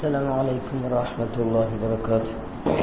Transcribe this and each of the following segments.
السلام عليكم ورحمة الله وبركاته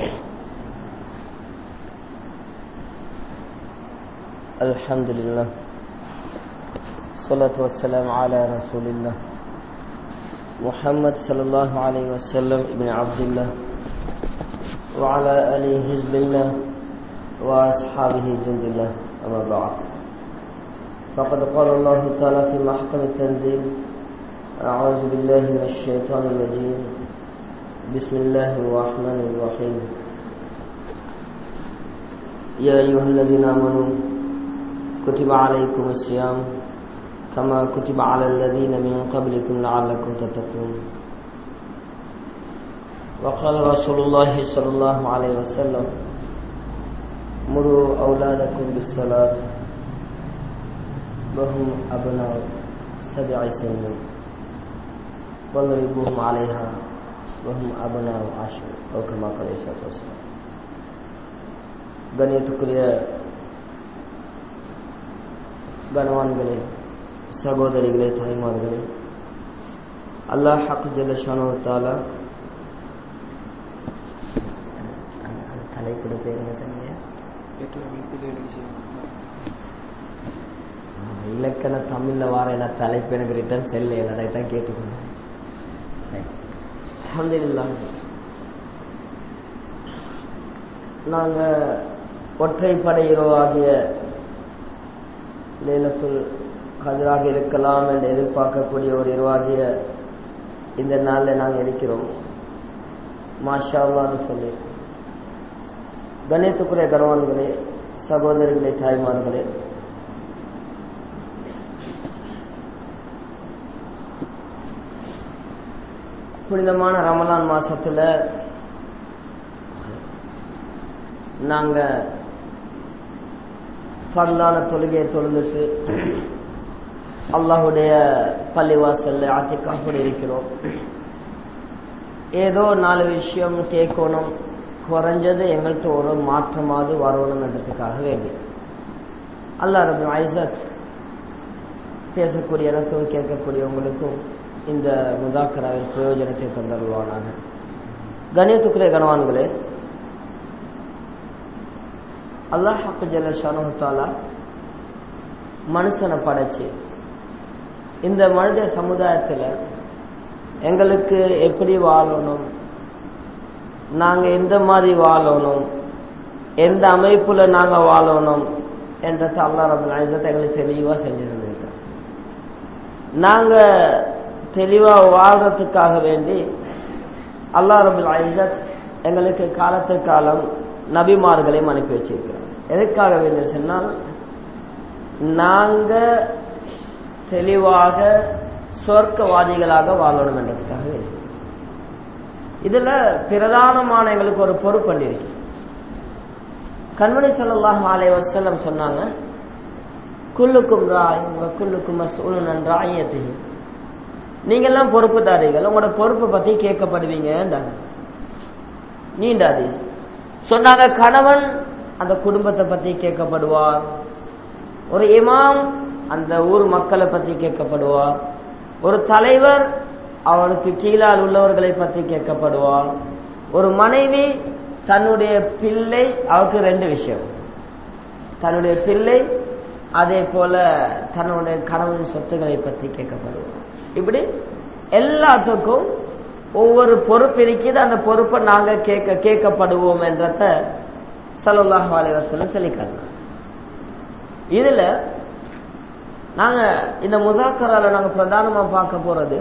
الحمد لله الصلاة والسلام على رسول الله محمد صلى الله عليه وسلم ابن عبد الله وعلى آله حزب الله وأصحابه جند الله أما بعد فقد قال الله تعالى في محكم التنزيل أعوذ بالله من الشيطان الرجيم بسم الله الرحمن الرحيم يا أيها الذين آمنوا كتب عليكم الصيام كما كتب على الذين من قبلكم لعلكم تتقون وقال رسول الله صلى الله عليه وسلم مروا أولادكم بالصلاة وهم أبناء سبع سنين واضربوهم عليها وهم أبناء عشر أو كما قال الصلاة والسلام கணியத்துக்குரிய கனவான்களே சகோதரிகளே தாய்மார்களே அல்லாஹ் ஹக் ஜலஷானோத்தாலா தலைப்பிட பேர் என்ன சொன்னீங்க இலக்கண தமிழ்ல வார என்ன தலைப்பு எனக்கு ரிட்டர்ன் செல்ல அதை தான் கேட்டுக்கொண்டேன் அல்ஹம்துலில்லாஹ் நாங்க ஒற்றைப்படை இரவாகிய லேலத்துல் கதிராக இருக்கலாம் என்று எதிர்பார்க்கக்கூடிய ஒரு இரவாகிய இந்த நாளில் நாங்கள் இருக்கிறோம் மாஷா அல்லான்னு சொல்லி கணேத்துக்குரிய கணவான்களே சகோதரிகளே தாய்மார்களே புனிதமான ரமலான் மாசத்துல நாங்க ஃபர்லான தொழுகையை தொழுந்துட்டு அல்லாஹுடைய பள்ளிவாசல்ல ஆத்திக்காக இருக்கிறோம் ஏதோ நாலு விஷயம் கேட்கணும் குறைஞ்சது எங்கள்கிட்ட ஒரு மாற்றமாவது வரணும் என்றதுக்காக வேண்டி அல்லா ரபி ஐசத் பேசக்கூடிய எனக்கும் கேட்கக்கூடியவங்களுக்கும் இந்த முதாக்கராவின் பிரயோஜனத்தை தந்தருவானாக கணியத்துக்குரிய கனவான்களே அல்லாஹாக்கு ஜல்லஷானுத்தாலா மனுஷனை படைச்சு இந்த மனித சமுதாயத்தில் எங்களுக்கு எப்படி வாழணும் நாங்க எந்த மாதிரி வாழணும் எந்த அமைப்புல நாங்க வாழணும் என்றதை அல்லா ரபுல் ஐசத்தை எங்களுக்கு தெளிவா செஞ்சிருந்திருக்கோம் நாங்க தெளிவா வாழ்றதுக்காக வேண்டி அல்லா ரபுல் ஐசத் எங்களுக்கு காலத்து காலம் நபிமார்களையும் அனுப்பி வச்சிருக்கிறோம் எதுக்காக வேண்டி சொன்னால் நாங்க தெளிவாக சொர்க்கவாதிகளாக வாழணும் என்றதுக்காக வேண்டி இதுல பிரதானமான எங்களுக்கு ஒரு பொறுப்பு இருக்கு கண்மணி சொல்லாஹ் ஆலை வசல்லம் சொன்னாங்க குல்லுக்கும் ராய் குல்லுக்கும் மசூலன் ராயத்தையும் நீங்கெல்லாம் பொறுப்புதாரிகள் உங்களோட பொறுப்பை பத்தி கேட்கப்படுவீங்க நீண்டாதி சொன்னாங்க கணவன் அந்த குடும்பத்தை பத்தி கேட்கப்படுவார் ஒரு இமாம் அந்த ஊர் மக்களை பற்றி கேட்கப்படுவார் ஒரு தலைவர் அவனுக்கு கீழால் உள்ளவர்களை பற்றி கேட்கப்படுவார் ஒரு மனைவி தன்னுடைய பிள்ளை அவருக்கு ரெண்டு விஷயம் தன்னுடைய பிள்ளை அதே போல தன்னுடைய கணவன் சொத்துக்களை பற்றி கேட்கப்படுவார் இப்படி எல்லாத்துக்கும் ஒவ்வொரு பொறுப்பு இருக்குது அந்த பொறுப்பை நாங்க கேட்க கேட்கப்படுவோம் என்றத சல்லாஹ் அலைவசல்லம் சொல்லிக்காங்க இதுல நாங்க இந்த முசாக்கரால நாங்க பிரதானமா பார்க்க போறது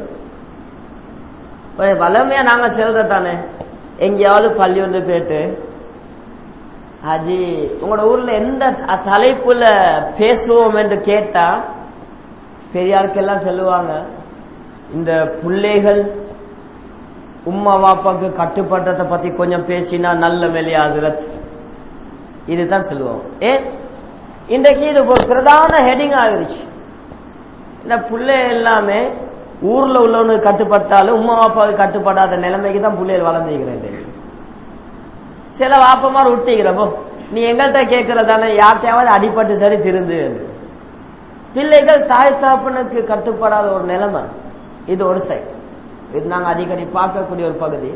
வளமையா நாங்க செல்ற தானே எங்கேயாவது பள்ளி ஒன்று போயிட்டு ஹஜி உங்களோட ஊர்ல எந்த தலைப்புல பேசுவோம் என்று கேட்டா பெரியாருக்கெல்லாம் சொல்லுவாங்க இந்த பிள்ளைகள் உம்மா வாப்பாக்கு கட்டுப்பட்டதை பத்தி கொஞ்சம் பேசினா நல்ல வெளியாகிறது இதுதான் சொல்லுவோம் ஏ இன்றைக்கு இது ஒரு பிரதான ஹெடிங் ஆகிருச்சு இந்த பிள்ளை எல்லாமே ஊர்ல உள்ளவனுக்கு கட்டுப்பட்டாலும் உமா வாப்பாவுக்கு கட்டுப்படாத நிலைமைக்கு தான் பிள்ளைகள் வளர்ந்துக்கிறேன் சில வாப்பமார் விட்டிக்கிறப்போ நீ எங்கள்கிட்ட கேட்கறதானே யார்கிட்டயாவது அடிபட்டு சரி திருந்து பிள்ளைகள் தாய் தாப்பனுக்கு கட்டுப்படாத ஒரு நிலைமை இது ஒரு சைடு இது நாங்க அடிக்கடி பார்க்கக்கூடிய ஒரு பகுதி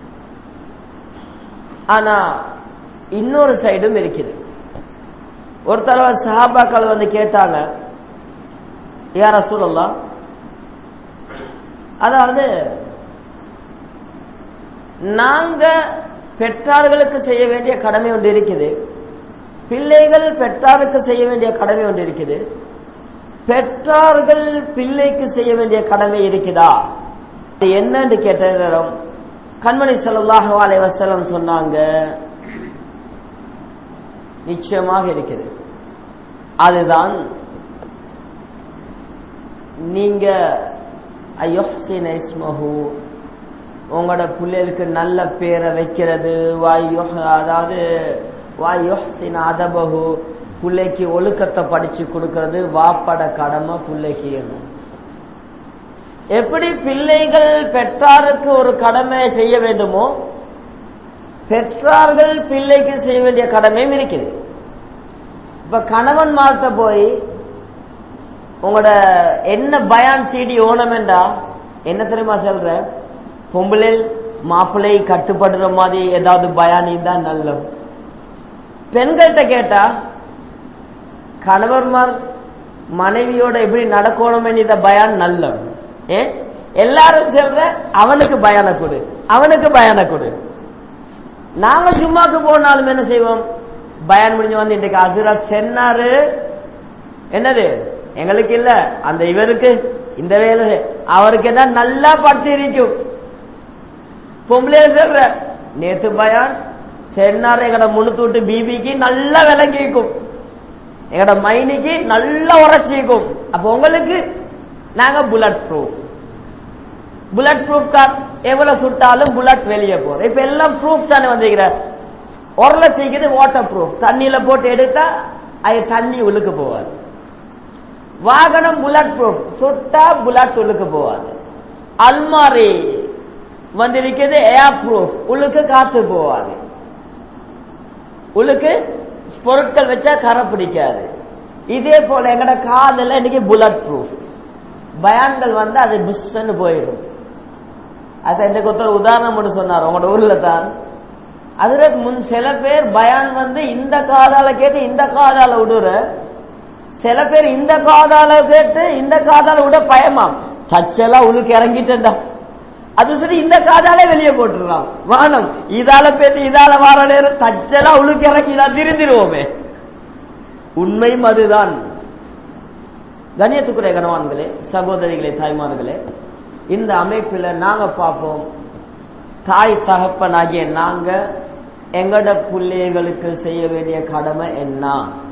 ஆனா இன்னொரு சைடும் இருக்குது ஒரு தடவை சஹாபாக்கள் வந்து கேட்டாங்க யார சூழல்லாம் அதாவது நாங்க பெற்றார்களுக்கு செய்ய வேண்டிய கடமை ஒன்று இருக்குது பிள்ளைகள் பெற்றாருக்கு செய்ய வேண்டிய கடமை ஒன்று இருக்குது பெற்றார்கள் பிள்ளைக்கு செய்ய வேண்டிய கடமை இருக்குதா இது என்னன்னு கேட்ட நேரம் கண்மணி ஸல்லல்லாஹு அலைஹி வஸல்லம் சொன்னாங்க நிச்சயமாக இருக்குது அதுதான் நீங்க ஐயொஹ்சின் இஸ்மஹு உங்களோட பிள்ளைகளுக்கு நல்ல பேரை வைக்கிறது வாயுஹ் அதாவது வாயுஹ்சின் அதபஹு பிள்ளைக்கு ஒழுக்கத்தை படிச்சு கொடுக்கறது வாப்பட கடமை பிள்ளைக்கு எண்ணும் எப்படி பிள்ளைகள் பெற்றாருக்கு ஒரு கடமை செய்ய வேண்டுமோ பெற்றார்கள் பிள்ளைக்கு செய்ய வேண்டிய கடமையும் இருக்குது இப்ப கணவன் மார்த்த போய் உங்களோட என்ன பயான் சீடி ஓணமெண்டா என்ன தெரியுமா சொல்ற பொம்பளை மாப்பிள்ளை கட்டுப்படுற மாதிரி ஏதாவது பயானி தான் நல்ல பெண்கள்கிட்ட கேட்டா கணவன்மார் மனைவியோட எப்படி நடக்கணும் இந்த பயான் நல்ல ஏ எல்லாரும் சொல்ற அவனுக்கு பயான கொடு அவனுக்கு பயான கொடு நாங்க சும்மாக்கு போனாலும் என்ன செய்வோம் பயான் முடிஞ்சு வந்து இன்றைக்கு அசுரத் சென்னாரு என்னது எங்களுக்கு இல்ல அந்த இவருக்கு இந்த வேலை அவருக்கு தான் நல்லா பட்டு இருக்கும் பொம்பளை சொல்ற நேத்து பயான் சென்னார் எங்கட முழுத்தூட்டு பிபிக்கு நல்லா விளங்கிக்கும் எங்கட மைனிக்கு நல்லா உரைச்சிக்கும் அப்ப உங்களுக்கு நாங்க bullet proof bullet proof car எவ்வளவு சுட்டாலும் புல்லட் வெளியே போகுது இப்ப எல்லாம் ப்ரூஃப் தானே வந்திருக்கிற ஒரு லட்சம் வாட்டர் ப்ரூஃப் தண்ணியில போட்டு எடுத்தா அது தண்ணி உள்ளுக்கு போவாது வாகனம் புல்லட் ப்ரூஃப் சுட்டா புல்லட் உள்ளுக்கு போவாது அல்மாரி வந்திருக்கிறது ஏர் ப்ரூஃப் உள்ளுக்கு காத்து போவாது உள்ளுக்கு பொருட்கள் வச்சா கரை பிடிக்காது இதே போல எங்கட காதல இன்னைக்கு புல்லட் ப்ரூஃப் பயான்கள் வந்து அது புஷ்ன்னு போயிடும் அது எனக்கு ஒருத்தர் உதாரணம் மட்டும் சொன்னார் உங்களோட ஊர்ல தான் அதுல முன் சில பேர் பயான் வந்து இந்த காதால கேட்டு இந்த காதால விடுற சில பேர் இந்த காதால கேட்டு இந்த காதால விட பயமாம் சச்செல்லாம் உழுக்கு இறங்கிட்டா அது சரி இந்த காதாலே வெளியே போட்டுருலாம் வானம் இதால பேசி இதால வார நேரம் தச்செல்லாம் உழுக்கு இறங்கினா திருந்திருவோமே உண்மையும் அதுதான் கண்ணியத்துக்குரிய கணவான்களே சகோதரிகளே தாய்மார்களே இந்த அமைப்பில் நாங்க பார்ப்போம் தாய் தகப்பனாகிய நாங்க எங்கட பிள்ளைகளுக்கு செய்ய வேண்டிய கடமை என்ன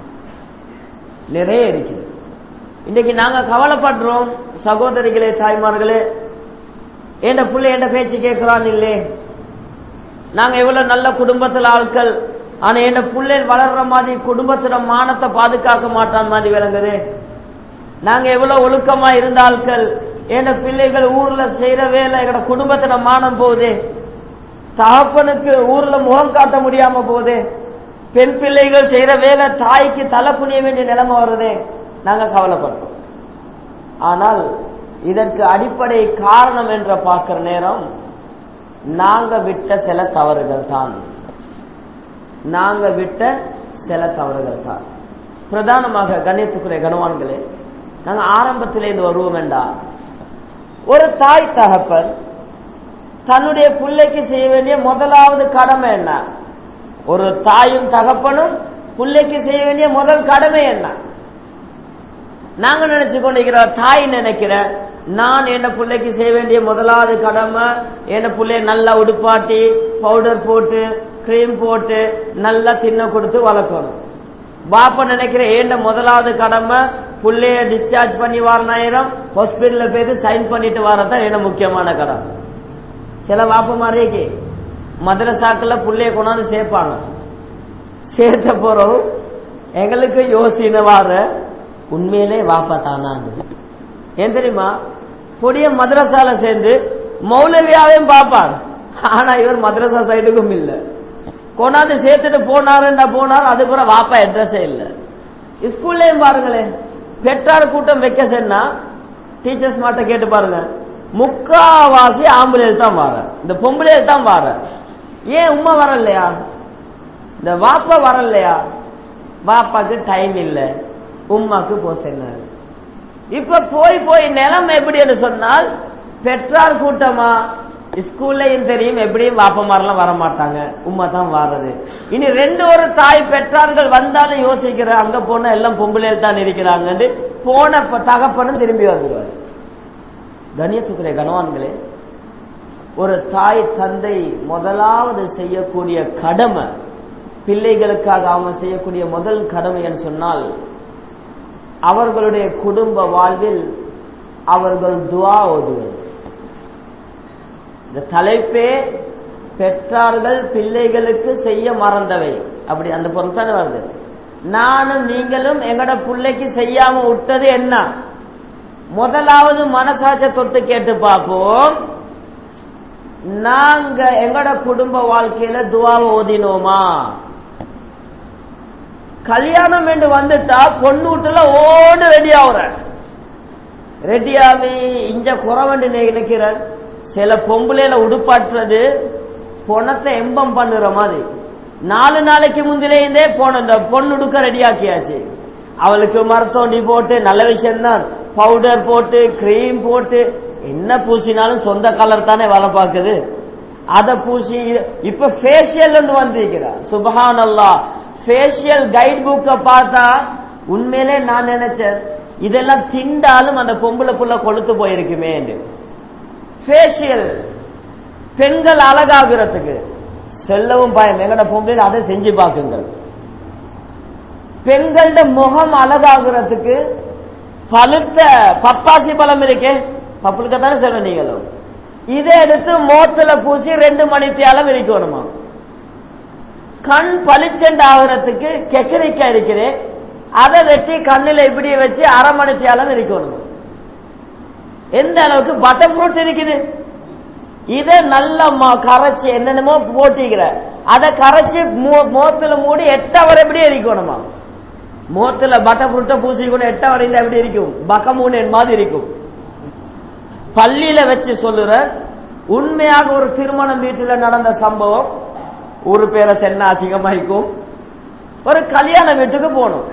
நிறைய இருக்குது இன்னைக்கு நாங்க கவலைப்படுறோம் சகோதரிகளே தாய்மார்களே என் பிள்ளை என்ற பேச்சு கேட்கிறான் இல்லே நாங்க எவ்வளவு நல்ல குடும்பத்தில் ஆட்கள் ஆனா என் பிள்ளை வளர்ற மாதிரி குடும்பத்துல மானத்தை பாதுகாக்க மாட்டான் மாதிரி விளங்குது நாங்க எவ்வளவு ஒழுக்கமா இருந்த ஆட்கள் என் பிள்ளைகள் ஊர்ல செய்யற வேலை எங்களோட குடும்பத்துல மானம் போகுது தகப்பனுக்கு ஊர்ல முகம் காட்ட முடியாம போகுது பெண் பிள்ளைகள் செய்யற வேலை தாய்க்கு தலை புனிய வேண்டிய நிலைமை வருதே நாங்க கவலைப்படுறோம் ஆனால் இதற்கு அடிப்படை காரணம் என்ற பார்க்கிற நேரம் நாங்க விட்ட சில தவறுகள் தான் நாங்க விட்ட சில தவறுகள் தான் பிரதானமாக கண்ணியத்துக்குரிய கனவான்களே நாங்க ஆரம்பத்திலே இருந்து வருவோம் வேண்டாம் ஒரு தாய் தகப்பன் தன்னுடைய பிள்ளைக்கு செய்ய வேண்டிய முதலாவது கடமை என்ன ஒரு தாயும் தகப்பனும் பிள்ளைக்கு செய்ய வேண்டிய முதல் கடமை என்ன நாங்க நினைச்சு கொண்டிருக்கிறோம் தாய் நினைக்கிற நான் என்ன பிள்ளைக்கு செய்ய வேண்டிய முதலாவது கடமை என்ன பிள்ளைய நல்லா உடுப்பாட்டி பவுடர் போட்டு கிரீம் போட்டு நல்லா தின்ன கொடுத்து வளர்க்கணும் பாப்பா நினைக்கிற ஏண்ட முதலாவது கடமை புள்ளைய டிஸ்சார்ஜ் பண்ணி வரனாயிரம் ஹாஸ்பிட்டல்ல போயிட்டு சைன் பண்ணிட்டு வரதான் என்ன முக்கியமான கடமை சில வாப்ப மாதிரிக்கு மதரசாக்குல புள்ளைய கொண்டாந்து சேர்ப்பாங்க சேர்த்த போறோம் எங்களுக்கு யோசனை வார உண்மையிலே வாப்பா தானான்னு ஏன் தெரியுமா பொடிய மதரசால சேர்ந்து மௌலவியாவையும் பார்ப்பார் ஆனா இவர் மதரசா சைடுக்கும் இல்லை கொண்டாந்து சேர்த்துட்டு போனாருண்டா போனார் அதுக்கப்புறம் வாப்பா அட்ரஸே இல்லை ஸ்கூல்லையும் பாருங்களேன் பெற்றார் கூட்டம் வைக்க சொன்னா டீச்சர்ஸ் மாட்ட கேட்டு பாருங்க முக்காவாசி ஆம்பளையில் தான் வார இந்த பொம்பளையில் தான் வார ஏன் உம்மா வரலையா இந்த வாப்பா வரலையா வாப்பாக்கு டைம் இல்லை உம்மாக்கு போ சொன்னாரு இப்ப போய் போய் நிலம் எப்படி என்று சொன்னால் பெற்றார் கூட்டமா ஸ்கூல்லையும் தெரியும் எப்படியும் வாப்பமாரெல்லாம் வர மாட்டாங்க உம்மா தான் வாரது இனி ரெண்டு ஒரு தாய் பெற்றார்கள் வந்தாலும் யோசிக்கிற அங்க போனா எல்லாம் பொம்பளையில் தான் இருக்கிறாங்கன்னு போன ப- தகப்பனும் திரும்பி வந்துருவார் கணியத்துக்குரிய கணவான்களே ஒரு தாய் தந்தை முதலாவது செய்யக்கூடிய கடமை பிள்ளைகளுக்காக அவங்க செய்யக்கூடிய முதல் கடமை என்று சொன்னால் அவர்களுடைய குடும்ப வாழ்வில் அவர்கள் துவா ஓதுவது இந்த தலைப்பே பெற்றார்கள் பிள்ளைகளுக்கு செய்ய மறந்தவை அப்படி அந்த பொருள் தானே வருது நானும் நீங்களும் எங்கட பிள்ளைக்கு செய்யாம விட்டது என்ன முதலாவது மனசாட்ச தொட்டு கேட்டு பார்ப்போம் நாங்க எங்கட குடும்ப வாழ்க்கையில துவாவை ஓதினோமா கல்யாணம் என்று வந்துட்டா பொண்ணு வீட்டுல ஓடு ரெடி ஆகுற ரெடியாகி இஞ்ச குறவண்டு நினைக்கிறேன் சில பொம்பளையில உடுப்பாட்டுறது பொணத்தை எம்பம் பண்ணுற மாதிரி நாலு நாளைக்கு முந்திலேருந்தே போன இந்த பொண்ணு உடுக்க ரெடியாக்கியாச்சு அவளுக்கு மரத்தோண்டி போட்டு நல்ல விஷயம்தான் பவுடர் போட்டு கிரீம் போட்டு என்ன பூசினாலும் சொந்த கலர் தானே வர பார்க்குது அதை பூசி இப்ப ஃபேஷியல் வந்திருக்கிறா சுபஹான் அல்லா ஃபேஷியல் கைட் புக்கை பார்த்தா உண்மையிலே நான் நினைச்சேன் இதெல்லாம் திண்டாலும் அந்த பொம்பளை புள்ள கொளுத்து போயிருக்குமே ஃபேஷியல் பெண்கள் அழகாகிறதுக்கு செல்லவும் பயம் எங்கட பொம்பளையில் அதை செஞ்சு பார்க்குங்கள் பெண்களோட முகம் அழகாகிறதுக்கு பழுத்த பப்பாசி பழம் இருக்கே பப்புளுக்க தானே சொல்ல நீங்களும் இதை எடுத்து மோத்துல பூசி ரெண்டு மணித்தியாலம் இருக்கணுமா கண் பளிச்செண்டு ஆகிறதுக்கு கெக்கரிக்காய் இருக்குது அதை வெட்டி கண்ணில் இப்படி வச்சு அரை மணித்தியாலம் இருக்கணும் எந்த அளவுக்கு பட்டர் ஃப்ரூட் இருக்குது இதை நல்ல ம- கரைச்சி என்னென்னமோ போட்டிக்கிற அதை கரைச்சி மோ- மோத்துல மூடி எட்ட வரை எப்படி இருக்கணுமா மோத்துல பட்டர் ஃப்ரூட்டை பூசி கூட எட்ட வரையில் எப்படி இருக்கும் பக்கமூன் மாதிரி இருக்கும் பள்ளியில வச்சு சொல்லுற உண்மையாக ஒரு திருமணம் வீட்டில் நடந்த சம்பவம் ஒரு பேரை சென்ன அசிங்கமாய்க்கும் ஒரு கல்யாண வீட்டுக்கு போகணும்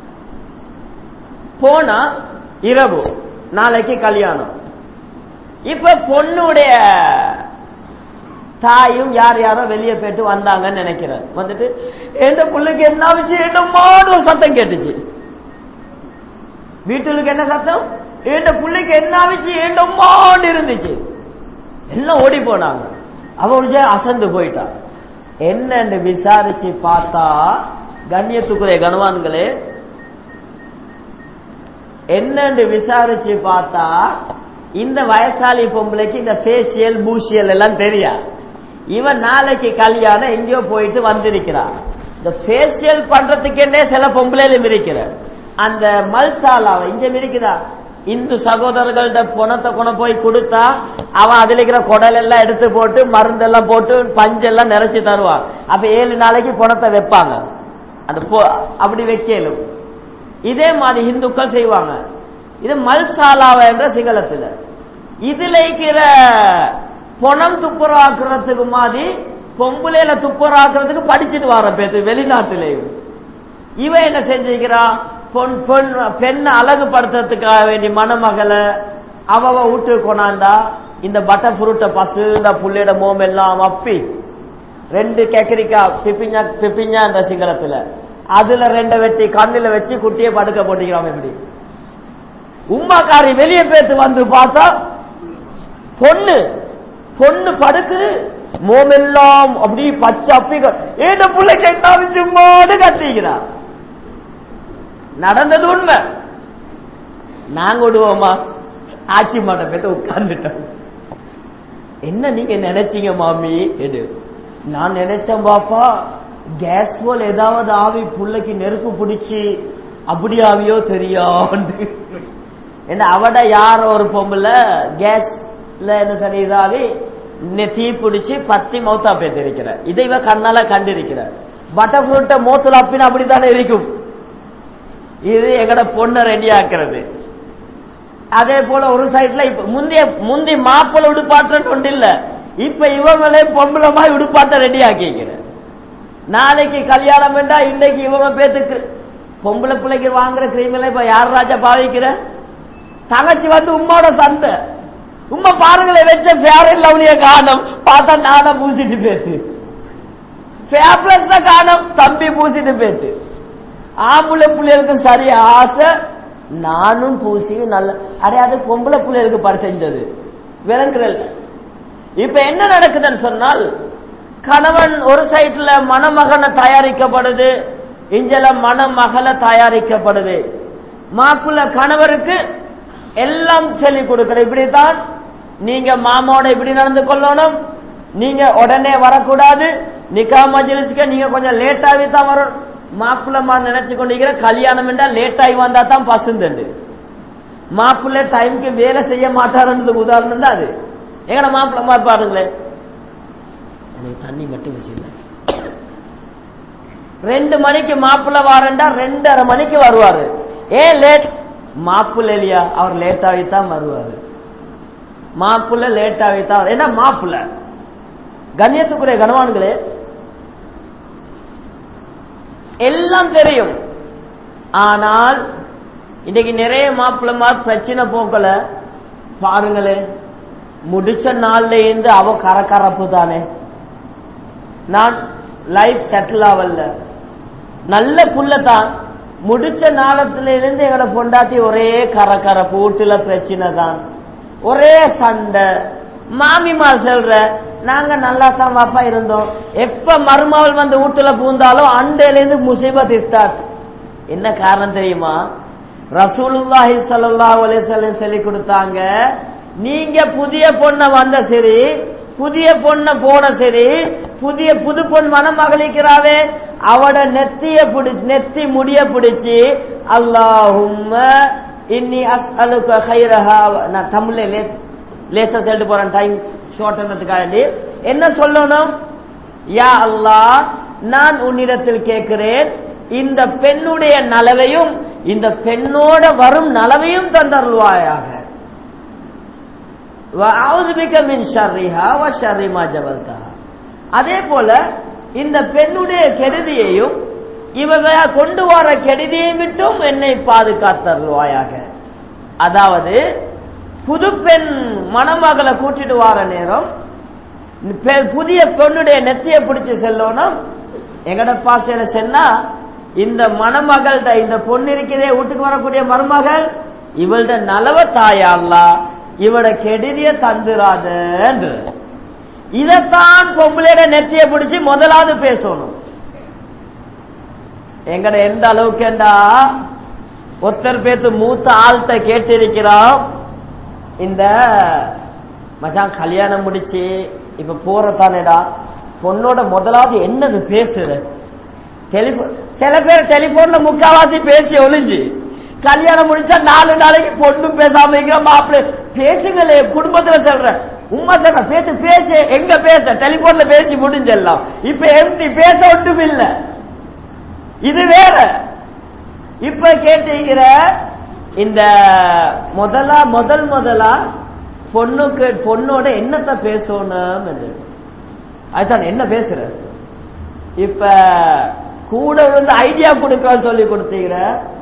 போனா இரவு நாளைக்கு கல்யாணம் இப்ப பொண்ணுடைய தாயும் யார் யாரோ வெளியே போயிட்டு வந்தாங்கன்னு நினைக்கிறேன் வந்துட்டு எந்த பிள்ளைக்கு என்ன விஷயம் என்ன மாடு சத்தம் கேட்டுச்சு வீட்டுக்கு என்ன சத்தம் எந்த பிள்ளைக்கு என்ன விஷயம் என்ன மாடு இருந்துச்சு எல்லாம் ஓடி போனாங்க அவ அசந்து போயிட்டா என்னன்னு விசாரிச்சு பார்த்தா கண்ணியத்துக்குரிய கனவான்களே என்னன்னு விசாரிச்சு பார்த்தா இந்த வயசாளி பொம்பளைக்கு இந்த ஃபேஷியல் பூஷியல் எல்லாம் தெரியா இவன் நாளைக்கு கல்யாணம் எங்கேயோ போயிட்டு வந்திருக்கிறான் இந்த ஃபேஷியல் பண்றதுக்கே சில பொம்பளையிலும் இருக்கிற அந்த மல்சாலாவை இங்க இருக்குதா இந்து சகோதரர்கள்ட்ட பணத்தை கொண்டு போய் கொடுத்தா அவன் அதுல இருக்கிற குடல் எல்லாம் எடுத்து போட்டு மருந்தெல்லாம் போட்டு பஞ்செல்லாம் நிறைச்சு தருவான் அப்ப ஏழு நாளைக்கு பணத்தை வைப்பாங்க அந்த பொ- அப்படி வைக்கலும் இதே மாதிரி இந்துக்கள் செய்வாங்க இது மல்சாலாவா என்ற சிங்களத்துல இதுல இருக்கிற பொணம் துப்புராக்குறதுக்கு மாதிரி பொம்பளையில துப்புராக்குறதுக்கு படிச்சுட்டு வர பேத்து வெளிநாட்டிலேயும் இவன் என்ன செஞ்சுக்கிறான் பொன் பொன் பெண்ணை அழகுபடுத்துறதுக்காக வேண்டி மணமகளை அவ வீட்டு கொண்டாந்தா இந்த பட்டர் ஃப்ரூட்டை பசு இந்த புள்ளையோட மோம் எல்லாம் அப்பி ரெண்டு கேக்கரிக்கா பிப்பிஞ்சா பிப்பிஞ்சா இந்த சிங்களத்துல அதுல ரெண்டை வெட்டி கண்ணுல வச்சு குட்டியை படுக்க போட்டிக்கிறான் இப்படி உம்மாக்காரி வெளியே பேத்து வந்து பார்த்தா பொண்ணு பொண்ணு படுக்கு மோமெல்லாம் அப்படி பச்சை அப்பி ஏத பிள்ளைக்கு என்ன சும்மாடு கத்திக்கிறான் நடந்தது உண்மை நாங்க விடுவோமா ஆட்சி மாட்ட பேத்த உட்கார்ந்துட்டோம் என்ன நீங்க நினைச்சீங்க மாமி எது நான் நினைச்சேன் பாப்பா கேஸ் போல் ஏதாவது ஆவி புள்ளைக்கு நெருப்பு பிடிச்சி அப்படி ஆவியோ தெரியாது என்ன அவட யார் ஒரு பொம்பளை கேஸ்ல என்ன தெரியுதாவி தீ பிடிச்சி பத்தி மௌத்தா பேத்திருக்கிற இதை இவ கண்ணால கண்டிருக்கிற பட்டர் ஃப்ரூட்டை மோத்துல அப்பின அப்படித்தானே இருக்கும் இது எங்கட பொண்ணை ரெடி ஆக்குறது அதே போல ஒரு சைட்ல இப்ப முந்தைய முந்தி மாப்பிள உடுப்பாட்டுன்னு ஒன்று இல்ல இப்ப இவங்களே பொம்பளமா உடுப்பாட்ட ரெடி ஆக்கிக்கிற நாளைக்கு கல்யாணம் வேண்டா இன்னைக்கு இவங்க பேத்துக்கு பொம்பளை பிள்ளைக்கு வாங்குற கிரீம் எல்லாம் இப்ப யார் ராஜா பாவிக்கிற தங்கச்சி வந்து உம்மோட சண்டை உம்மா பாருங்களேன் வச்ச ஃபேர் லவ்லிய காணும் பார்த்தா நானும் பூசிட்டு பேசு ஃபேப்லஸ் தான் காணும் தம்பி பூசிட்டு பேசு ஆம்பளை பிள்ளைகளுக்கு சரி ஆசை நானும் பூசி நல்ல அடே அது பொம்பளை பிள்ளைகளுக்கு பரி செஞ்சது விளங்குறல் இப்ப என்ன நடக்குதுன்னு சொன்னால் கணவன் ஒரு சைட்ல மணமகனை தயாரிக்கப்படுது இஞ்சல மணமகளை தயாரிக்கப்படுது மாப்பிள்ள கணவருக்கு எல்லாம் சொல்லிக் கொடுக்கிற இப்படித்தான் நீங்க மாமாவோட இப்படி நடந்து கொள்ளணும் நீங்க உடனே வரக்கூடாது நிக்கா மஜ்லிஸ்க்கு நீங்க கொஞ்சம் லேட்டாகி தான் வரும் மாப்பிள்ளமா நினைச்சு கொண்டிருக்கிற கல்யாணம் என்றால் லேட் ஆகி வந்தா தான் பசுந்தண்டு மாப்பிள்ளை டைம்க்கு வேலை செய்ய மாட்டாருன்றது உதாரணம் தான் அது எங்கட மாப்பிள்ளமா பாருங்களேன் எனக்கு தண்ணி மட்டும் விஷயம் ரெண்டு மணிக்கு மாப்பிள்ளை வாரண்டா ரெண்டரை மணிக்கு வருவாரு ஏன் லேட் மாப்பிள்ளை இல்லையா அவர் லேட் ஆகித்தான் வருவாரு மாப்பிள்ளை லேட் ஆகித்தான் ஏன்னா மாப்பிள்ளை கண்ணியத்துக்குரிய கனவான்களே எல்லாம் தெரியும் ஆனால் இன்னைக்கு நிறைய மாப்பிள்ளமார் பிரச்சனை போக்கல பாருங்களே முடிச்ச நாள்ல இருந்து அவ கரகரப்பு தானே நான் லைஃப் செட்டில் ஆகல நல்ல புள்ள தான் முடிச்ச நாளத்துல இருந்து எங்களோட பொண்டாட்டி ஒரே கரகரப்பு வீட்டுல பிரச்சனை தான் ஒரே சண்டை மாமிமார் சொல்ற நாங்க நல்லா தான் வாப்பா இருந்தோம் எப்ப மருமகள் வந்து வீட்டுல பூந்தாலும் அண்டையில இருந்து முசீபத் ஸ்டார்ட் என்ன காரணம் தெரியுமா ரசூலுல்லாஹி ஸல்லல்லாஹு அலைஹி வஸல்லம் சொல்லி கொடுத்தாங்க நீங்க புதிய பொண்ண வந்த சரி புதிய பொண்ண போன சரி புதிய புது பொன் மணமகளிக்கிறாவே அவட நெத்திய பிடி நெத்தி முடிய பிடிச்சு அல்லாஹும்ம இன்னி அஸ்அலுக கைரஹா நான் தமிழ்ல லே லேசா சொல்லிட்டு போறேன் டைம் ஷார்ட் பண்ணதுக்காண்டி என்ன சொல்லணும் யா அல்லாஹ் நான் உன்னிடத்தில் கேட்கிறேன் இந்த பெண்ணுடைய நலவையும் இந்த பெண்ணோட வரும் நலவையும் தந்தருள்வாயாக அதே போல இந்த பெண்ணுடைய கெடுதியையும் இவங்க கொண்டு வர கெடுதியை விட்டும் என்னை பாதுகாத்தருள்வாயாக அதாவது புது பெண் மணமகளை கூட்டிட்டு வர நேரம் புதிய பெண்ணுடைய நெத்திய பிடிச்சு செல்லணும் எங்கட பாசையில சென்னா இந்த மணமகள்கிட்ட இந்த பொண்ணு இருக்கிறதே வீட்டுக்கு வரக்கூடிய மருமகள் இவள்ட நலவ தாயாள்லா இவட கெடுதிய தந்துராத இதத்தான் பொம்பளையோட நெத்திய பிடிச்சு முதலாவது பேசணும் எங்கட எந்த அளவுக்குண்டா ஒருத்தர் பேத்து மூத்த ஆள்கிட்ட கேட்டிருக்கிறோம் இந்த மச்சான் கல்யாணம் முடிச்சு இப்ப போறதானேடா பொண்ணோட முதலாவது என்னது பேசுற டெலிபோன் சில பேர் டெலிபோன்ல முக்காவாசி பேசி ஒளிஞ்சு கல்யாணம் முடிச்சா நாலு நாளைக்கு பொண்ணும் பேசாம இருக்கிற மாப்பிள்ளை பேசுங்களே குடும்பத்துல சொல்ற உமா சொல்ற பேசு பேசு எங்க பேச டெலிபோன்ல பேசி முடிஞ்செல்லாம் இப்ப எம்டி பேச ஒன்றும் இல்ல இது வேற இப்ப கேட்டீங்கிற இந்த முதலா முதல் முதலா பொண்ணுக்கு பொண்ணோட என்னத்த பேசணும் அதுதான் என்ன பேசுற இப்ப கூட வந்து ஐடியா கொடுக்க சொல்லி கொடுத்தீங்க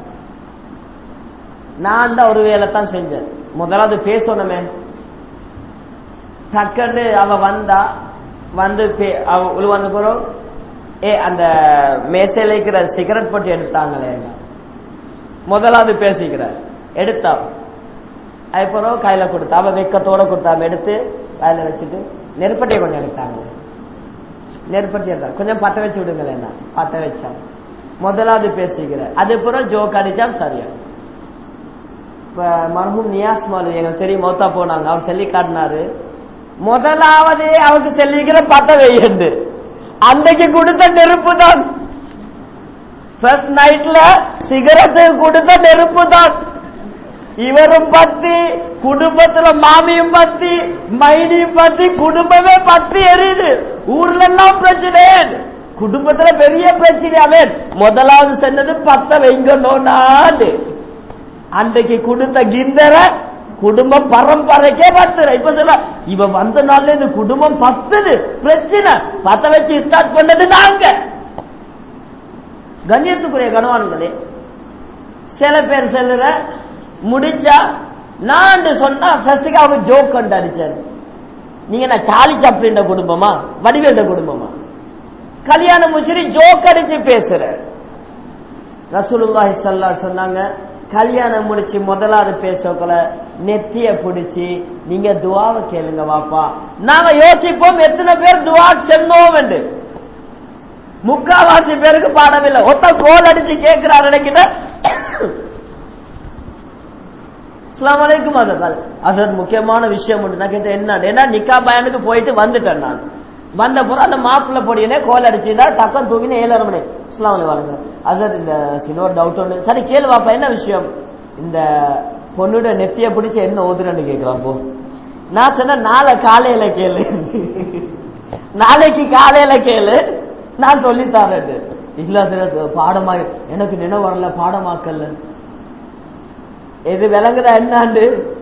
நான் தான் ஒரு வேலை தான் செஞ்சேன் முதலாவது பேசணுமே டக்குன்னு அவ வந்தா வந்து அவ உள்ள போறோம் ஏ அந்த மேசையில இருக்கிற சிகரெட் போட்டு எடுத்தாங்களே முதலாவது பேசிக்கிற எடுத்தா அதுக்கப்புறம் கையில கொடுத்தா அவ வெக்கத்தோட கொடுத்தா எடுத்து கையில வச்சுட்டு நெருப்பட்டியை கொஞ்சம் எடுத்தாங்க நெருப்பட்டி எடுத்தா கொஞ்சம் பத்த வச்சு விடுங்களேன் பத்த வச்சா முதலாவது பேசிக்கிற அதுக்கப்புறம் ஜோக் அடிச்சா சரியா இப்ப மர்ஹூம் நியாஸ் மாலு எங்களுக்கு தெரியும் மௌத்தா போனாங்க அவர் சொல்லி காட்டினாரு முதலாவது அவருக்கு சொல்லிக்கிற பத்த வையண்டு அன்றைக்கு கொடுத்த நெருப்பு தான் ஃபர்ஸ்ட் நைட்ல சிகரெட்டு கொடுத்த நெருப்பு தான் இவரும் பத்தி குடும்பத்துல மாமியும் பத்தி மைனியும் பத்தி குடும்பமே பத்தி எரியுது ஊர்ல எல்லாம் பிரச்சனை குடும்பத்துல பெரிய பிரச்சனையாவே முதலாவது சொன்னது பத்த வைங்கன்னு அன்றைக்கு கொடுத்த கிண்டர குடும்பம் பரம்பரைக்கே பத்துற இப்ப சொல்ல இவ வந்த நாள்ல இந்த குடும்பம் பத்துது பிரச்சனை பத்த வச்சு ஸ்டார்ட் பண்ணது நாங்க கண்ணியத்துக்குரிய கணவான்களே சில பேர் சொல்லுற முடிச்சா நான் சொன்னா ஃபர்ஸ்டுக்கு அவங்க ஜோக் கண்டு அடிச்சாரு நீங்க நான் சாலி சாப்பிட்ட குடும்பமா வடிவேந்த குடும்பமா கல்யாணம் முடிச்சு ஜோக் அடிச்சு பேசுற ரசூலுல்லாஹி ஸல்லல்லாஹு அலைஹி சொன்னாங்க கல்யாணம் முடிச்சு முதலாவது பேசக்குள்ள நெத்திய பிடிச்சி நீங்க துவாவை கேளுங்க வாப்பா நாங்க யோசிப்போம் எத்தனை பேர் துவா சென்னோம் என்று முக்காவாசி பேருக்கு பாடவில்லை ஒத்த கோல் அடிச்சு கேட்கிறார் நினைக்கிட்ட அஸ்லாம் வலைக்கும் அதனால் அது முக்கியமான விஷயம் உண்டு நான் கேட்டேன் என்ன ஏன்னா நிக்கா பயனுக்கு போயிட்டு வந்துட்டேன் நான் வந்த பிறகு அந்த மாப்பிள்ள பொடியனே கோல் அடிச்சுட்டா டக்கம் தூக்கினு ஏழரை மணி இஸ்லாம் வலைங்க அது இந்த சின்னோர் டவுட் ஒன்று சரி கேளு வாப்பா என்ன விஷயம் இந்த பொண்ணுட நெத்திய பிடிச்சு என்ன ஓதுறன்னு கேட்கிறான் போ நான் சொன்ன நாளை காலையில கேளு நாளைக்கு காலையில கேளு நான் சொல்லித்தாரேன் இஸ்லாத்துல பாடமா எனக்கு நினைவு வரல பாடமாக்கல்ல எது விளங்குதா என்னாண்டு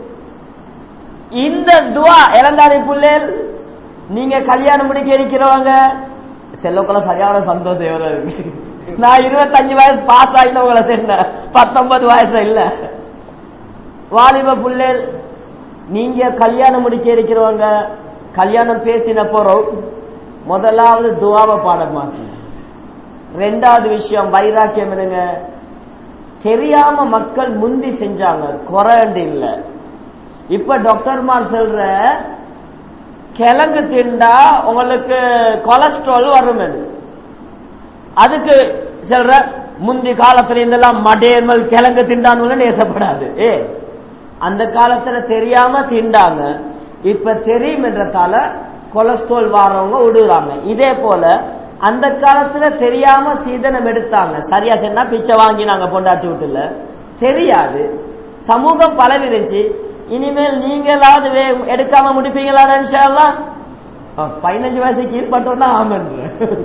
இந்த துவா இறந்தாரி புள்ளேல் நீங்க கல்யாணம் முடிக்க இருக்கிறவங்க செல்லக்குள்ள சரியான சந்தோஷம் எவ்வளவு இருக்கு நான் இருபத்தஞ்சு வயசு பாஸ் ஆகிட்டவங்கள சேர்ந்த பத்தொன்பது வயசு இல்ல வாலிப புள்ளேல் நீங்க கல்யாணம் முடிக்க இருக்கிறவங்க கல்யாணம் பேசின போறோம் முதலாவது துவாவை பாடமாக்குங்க ரெண்டாவது விஷயம் வைராக்கியம் என்னங்க தெரியாம மக்கள் முந்தி செஞ்சாங்க குறைண்டு இல்ல இப்ப டாக்டர்மார் சொல்ற கிழங்கு திண்டா உங்களுக்கு கொலஸ்ட்ரால் வரும் அதுக்கு சொல்ற முந்தி காலத்துல இருந்தெல்லாம் மடேமல் கிழங்கு திண்டான்னு நேசப்படாது ஏ அந்த காலத்துல தெரியாம திண்டாங்க இப்ப தெரியும் என்றதால கொலஸ்ட்ரால் வாரவங்க விடுறாங்க இதே போல அந்த காலத்துல தெரியாம சீதனம் எடுத்தாங்க சரியா சொன்னா பிச்சை வாங்கி நாங்க பொண்டாட்டி விட்டுல தெரியாது சமூகம் பலவிருச்சு இனிமேல் நீங்களாவது எடுக்காம முடிப்பீங்களா பதினஞ்சு வயசு கீழ்பட்டோம்னா ஆமன்ற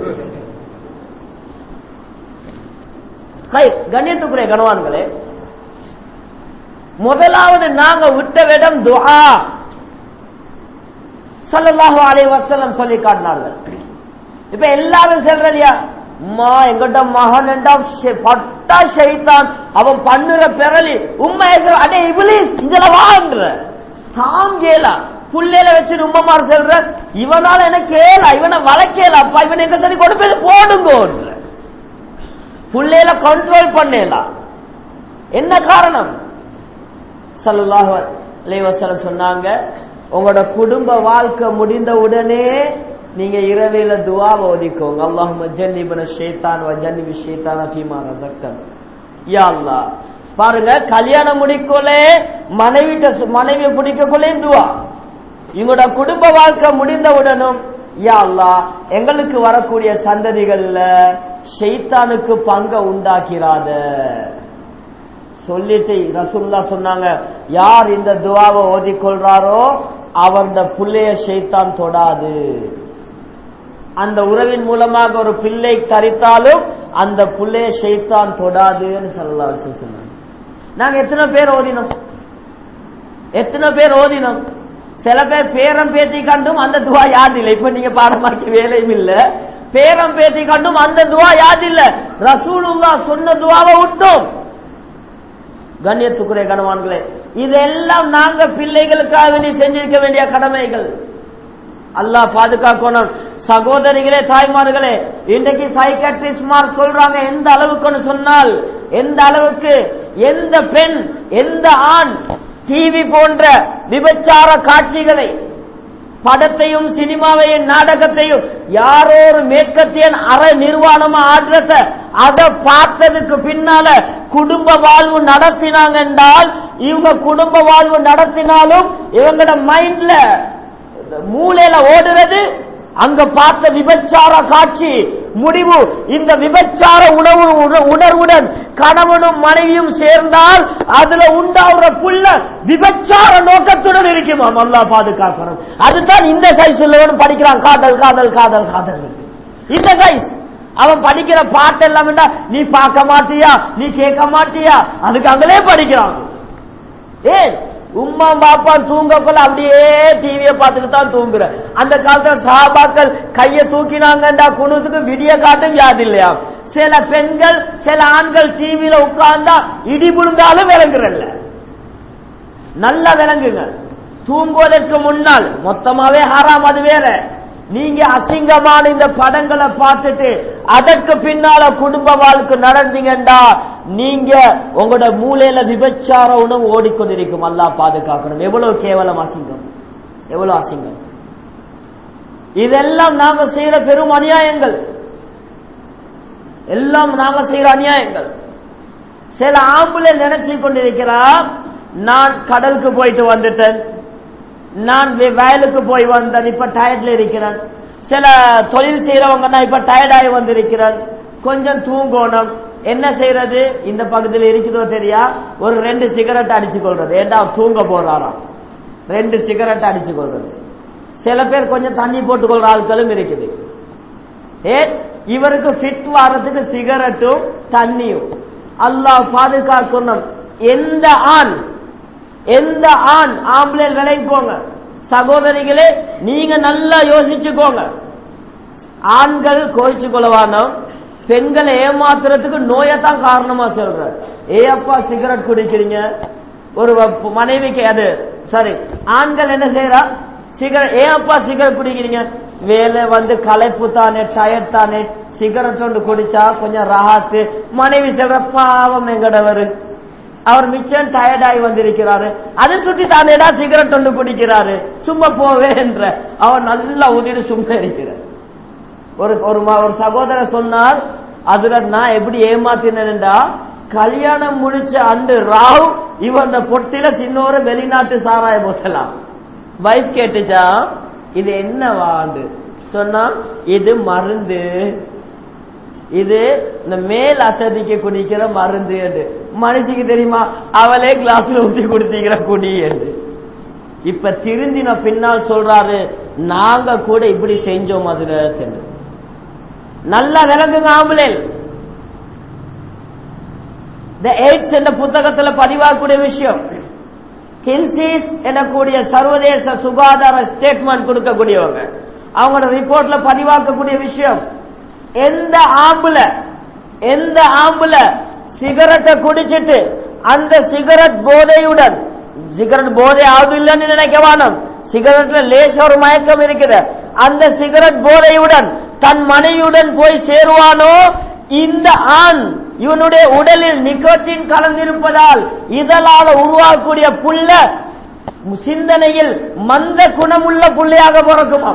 கண்ணியத்துக்குரிய கணவான்களே முதலாவது நாங்க விட்ட விடம் துஹா சல்லல்லாஹு அலைஹி வஸல்லம் சொல்லி காட்டினார்கள் இப்ப எல்லாரும் சொல்ற இல்லையா அம்மா எங்கிட்ட மகன் பட்டா ஷைத்தான் அவன் பண்ணுற பெறலி உண்மை அடே இவளி இங்கல வாங்குற தாங்கேலா புள்ளையில வச்சு உம்மமார் சொல்ற இவனால எனக்கு ஏலா இவனை வளர்க்கலப்பா இவன் எங்க சரி கொண்டு போய் போடுங்க புள்ளையில கண்ட்ரோல் பண்ணலாம் என்ன காரணம் சல்லாஹ் அலைவசலம் சொன்னாங்க உங்களோட குடும்ப வாழ்க்கை முடிந்த உடனே நீங்க இரவில துவாவை ஒதுக்கோங்க அல்லாஹும் ஜன்னிபன ஷேத்தான் ஜன்னிபி ஷேத்தான ஃபீமா ரசக்கன் யா அல்லாஹ் பாருங்க கல்யாணம் முடிக்கலே மனைவி மனைவியை பிடிக்கக்குள்ளே துவா இவங்களோட குடும்ப வாழ்க்கை முடிந்தவுடனும் யா அல்லாஹ் எங்களுக்கு வரக்கூடிய சந்ததிகள்ல ஷெய்தானுக்கு பங்க உண்டாக்கிறாத சொல்லிட்டு ரசுல்லா சொன்னாங்க யார் இந்த துவாவை ஓதிக்கொள்றாரோ அவருட புள்ளைய ஷெய்தான் தொடாது அந்த உறவின் மூலமாக ஒரு பிள்ளை தரித்தாலும் அந்த புள்ளைய ஷெய்தான் தொடாதுன்னு சொல்லலாம் சொன்னாங்க நாங்க எத்தனை பேர் ஓதினோம் எத்தனை பேர் ஓதினோம் சில பேர் பேரம் பேத்தி கண்டும் அந்த துவா யாது இல்லை இப்ப நீங்க பாடமாக்கி வேலையும் இல்ல பேரம் பேத்தி கண்டும் அந்த துவா யாது இல்ல ரசூலுல்லா சொன்ன துவாவை விட்டோம் கண்ணியத்துக்குரிய கணவான்களே இதெல்லாம் நாங்க பிள்ளைகளுக்காக வேண்டி செஞ்சிருக்க வேண்டிய கடமைகள் அல்லாஹ் பாதுகாக்கணும் சகோதரிகளே தாய்மார்களே இன்றைக்கு சைக்கட்ரிஸ்ட்மார் சொல்றாங்க எந்த அளவுக்குன்னு சொன்னால் எந்த அளவுக்கு எந்த பெண் எந்த ஆண் டிவி போன்ற விபச்சார காட்சிகளை படத்தையும் சினிமாவையும் நாடகத்தையும் யாரோ ஒரு மேற்கத்தியன் அற நிர்வாணமா ஆடுறத அதை பார்த்ததுக்கு பின்னால குடும்ப வாழ்வு நடத்தினாங்க என்றால் இவங்க குடும்ப வாழ்வு நடத்தினாலும் இவங்களோட மைண்ட்ல மூளையில ஓடுறது அங்க பார்த்த விபச்சார காட்சி முடிவு இந்த விபச்சார உணவு உணர்வுடன் கணவனும் மனைவியும் சேர்ந்தால் அதுல உண்டாகிற புள்ள விபச்சார நோக்கத்துடன் இருக்குமாம் அல்லா பாதுகாக்கணும் அதுதான் இந்த சைஸ் உள்ளவனும் படிக்கிறான் காதல் காதல் காதல் காதல் இந்த சைஸ் அவன் படிக்கிற பாட்டு எல்லாம் நீ பார்க்க மாட்டியா நீ கேட்க மாட்டியா அதுக்கு அங்களே படிக்கிறான் ஏன் உம்மா பாப்பா தூங்கக்குள்ள அப்படியே டிவியை பார்த்துட்டு தான் தூங்குற அந்த காலத்துல சாபாக்கள் கையை தூக்கினாங்கண்டா குணுத்துக்கு விடிய காட்டும் வியாதி இல்லையா சில பெண்கள் சில ஆண்கள் டிவியில உட்கார்ந்தா இடி புழுந்தாலும் விளங்குறல்ல நல்லா விளங்குங்க தூங்குவதற்கு முன்னால் மொத்தமாவே ஹராம் அது வேற நீங்க அசிங்கமான இந்த படங்களை பார்த்துட்டு அதற்கு பின்னால குடும்ப வாழ்க்கை நடந்தீங்கண்டா நீங்க உங்களோட மூலையில விபச்சார உணவு ஓடிக்கொண்டிருக்கும் அல்லா பாதுகாக்கணும் எவ்வளவு கேவலம் அசிங்கம் எவ்வளவு அசிங்கம் இதெல்லாம் நாங்க செய்யற பெரும் அநியாயங்கள் எல்லாம் நாங்க செய்யற அநியாயங்கள் சில ஆம்புல நினைச்சு கொண்டிருக்கிறா நான் கடலுக்கு போயிட்டு வந்துட்டேன் நான் வயலுக்கு போய் வந்தேன் இப்ப டயர்ட்ல இருக்கிறேன் சில தொழில் செய்யறவங்க நான் இப்ப டயர்டாகி வந்திருக்கிறேன் கொஞ்சம் தூங்கணும் என்ன செய்யறது இந்த பக்கத்தில் இருக்குதோ தெரியா ஒரு ரெண்டு சிகரெட் அடிச்சு கொள்றது ஏண்டா தூங்க போறாராம் ரெண்டு சிகரெட் அடிச்சு கொள்றது சில பேர் கொஞ்சம் தண்ணி போட்டுக் கொள்ற ஆட்களும் இருக்குது ஏ இவருக்கு ஃபிட் வாரத்துக்கு சிகரெட்டும் தண்ணியும் அல்லாஹ் பாதுகாக்கணும் எந்த ஆண் எந்த ஆண் ஆம்பளை விலைக்கு போங்க சகோதரிகளே நீங்க நல்லா யோசிச்சுக்கோங்க ஆண்கள் கோயிச்சு கொள்ளவானோ பெண்களை ஏமாத்துறதுக்கு நோயத்தான் காரணமா சொல்ற ஏ அப்பா சிகரெட் குடிக்கிறீங்க ஒரு மனைவிக்கு அது சரி ஆண்கள் என்ன செய்யறா சிகரெட் ஏன் அப்பா சிகரெட் குடிக்கிறீங்க வேலை வந்து களைப்பு தானே டயர் தானே சிகரெட் ஒன்று குடிச்சா கொஞ்சம் ராத்து மனைவி சொல்ற பாவம் எங்கடவர் அவர் மிச்சம் டயர்டாகி வந்திருக்கிறாரு அதை சுற்றி தானேடா சிகரெட் ஒன்று குடிக்கிறாரு சும்மா போவே என்ற அவர் நல்லா ஊதிட்டு சும்மா இருக்கிறார் ஒரு ஒரு ஒரு சகோதரர் சொன்னார் அதுல நான் எப்படி ஏமாத்தினேன்டா கல்யாணம் முடிச்ச அன்று ராவ் இவன் பொட்டில சின்னோர வெளிநாட்டு சாராய போசலாம் வைஃப் கேட்டுச்சா இது என்ன வாண்டு சொன்னா இது மருந்து இது இந்த மேல் அசதிக்கு குடிக்கிற மருந்து என்று மனுஷிக்கு தெரியுமா அவளே கிளாஸ்ல ஊத்தி குடித்தீங்கிற குடி என்று இப்ப திருந்தின பின்னால் சொல்றாரு நாங்க கூட இப்படி செஞ்சோம் அதுல சென்று நல்லா விளங்குங்க ஆம்புலேல் த எய்ட்ஸ் என்ற புத்தகத்துல பதிவாகக்கூடிய விஷயம் கின்சிஸ் எனக்கூடிய சர்வதேச சுகாதார ஸ்டேட்மெண்ட் கொடுக்கக்கூடியவங்க அவங்களோட ரிப்போர்ட்ல பதிவாக்கக்கூடிய விஷயம் எந்த ஆம்புல எந்த ஆம்புல சிகரெட்டை குடிச்சிட்டு அந்த சிகரெட் போதையுடன் சிகரெட் போதை ஆகுது இல்லைன்னு நினைக்க வேணும் சிகரெட்ல லேச ஒரு மயக்கம் இருக்குது அந்த சிகரெட் போதையுடன் தன் மனைவியுடன் போய் சேருவானோ இந்த ஆண் இவனுடைய உடலில் நிக்கோட்டின் கலந்திருப்பதால் இதழால உருவாகக்கூடிய புள்ள சிந்தனையில் மந்த குணமுள்ள புள்ளையாக பிறக்குமா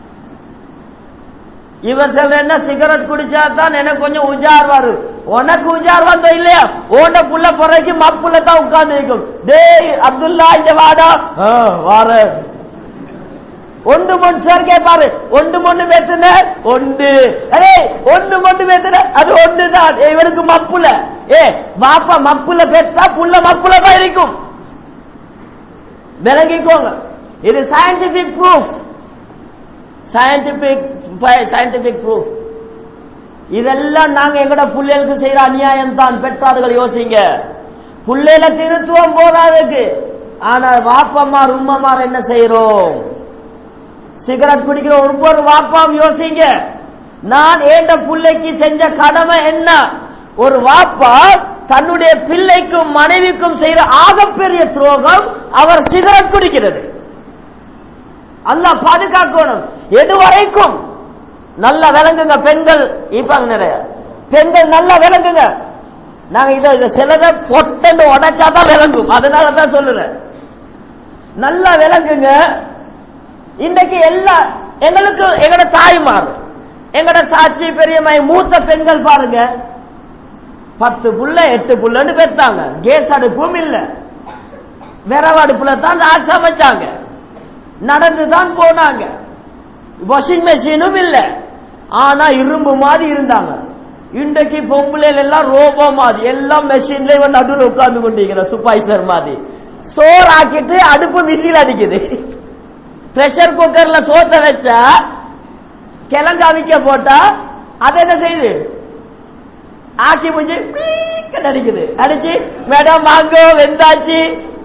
இவர் சொல்ற என்ன சிகரெட் குடிச்சா தான் எனக்கு கொஞ்சம் உஜார் வரும் உனக்கு உஜார் வந்தோ இல்லையா ஓண்ட புள்ள பிறகு மப்புள்ள தான் உட்கார்ந்து இருக்கும் டேய் அப்துல்லா இங்க வாடா வார ஒன்று மொண்டு சார் கேட்பாரு ஒன்று மொண்டு பேசுன ஒன்று அரே ஒன்று மொண்டு பேசுன அது ஒன்று தான் இவருக்கு மப்புல ஏ பாப்பா மப்புல பெற்றா புள்ள மப்புல தான் இருக்கும் விளங்கிக்கோங்க இது scientific proof scientific scientific proof இதெல்லாம் நாங்க எங்கட பிள்ளைகளுக்கு செய்யற அநியாயம் தான் பெற்றார்கள் யோசிங்க பிள்ளைல திருத்துவம் போதாதுக்கு ஆனா வாப்பம்மார் உம்மமார் என்ன செய்யறோம் சிகரெட் குடிக்கிற ஒவ்வொரு வாப்பாம் யோசிங்க நான் ஏண்ட பிள்ளைக்கு செஞ்ச கடமை என்ன ஒரு வாப்பா தன்னுடைய பிள்ளைக்கும் மனைவிக்கும் செய்யற ஆகப்பெரிய துரோகம் அவர் சிகரெட் குடிக்கிறது அல்லா பாதுகாக்கணும் எது வரைக்கும் நல்லா விளங்குங்க பெண்கள் இருப்பாங்க நிறைய பெண்கள் நல்லா விளங்குங்க நாங்க இதை இதை சிலதை பொட்டன்னு உடைச்சாதான் விளங்கும் அதனால தான் சொல்லுறேன் நல்லா விளங்குங்க இன்னைக்கு எல்லா எங்களுக்கு எங்கட தாய்மார் எங்கட சாட்சி பெரியம்மாய் மூத்த பெண்கள் பாருங்க பத்து புள்ள எட்டு புள்ளன்னு பெற்றாங்க கேஸ் அடுப்பும் இல்ல விரவு அடுப்புல தான் சமைச்சாங்க நடந்து தான் போனாங்க வாஷிங் மெஷினும் இல்ல ஆனா இரும்பு மாதிரி இருந்தாங்க இன்றைக்கு பொம்பளைகள் எல்லாம் ரோபோ மாதிரி எல்லாம் மெஷின்ல இவன் நடுவில் உட்கார்ந்து கொண்டிருக்கிற சுப்பாய்சர் மாதிரி சோறு ஆக்கிட்டு அடுப்பு விசில் அடிக்குது பிரஷர் குக்கர்ல சோத்த வச்சா கிழங்கு அவிக்க போட்டா அது என்ன செய்யுது ஆக்கி முடிஞ்சு அடிக்குது அடிச்சு மேடம் வாங்கோ வெந்தாச்சு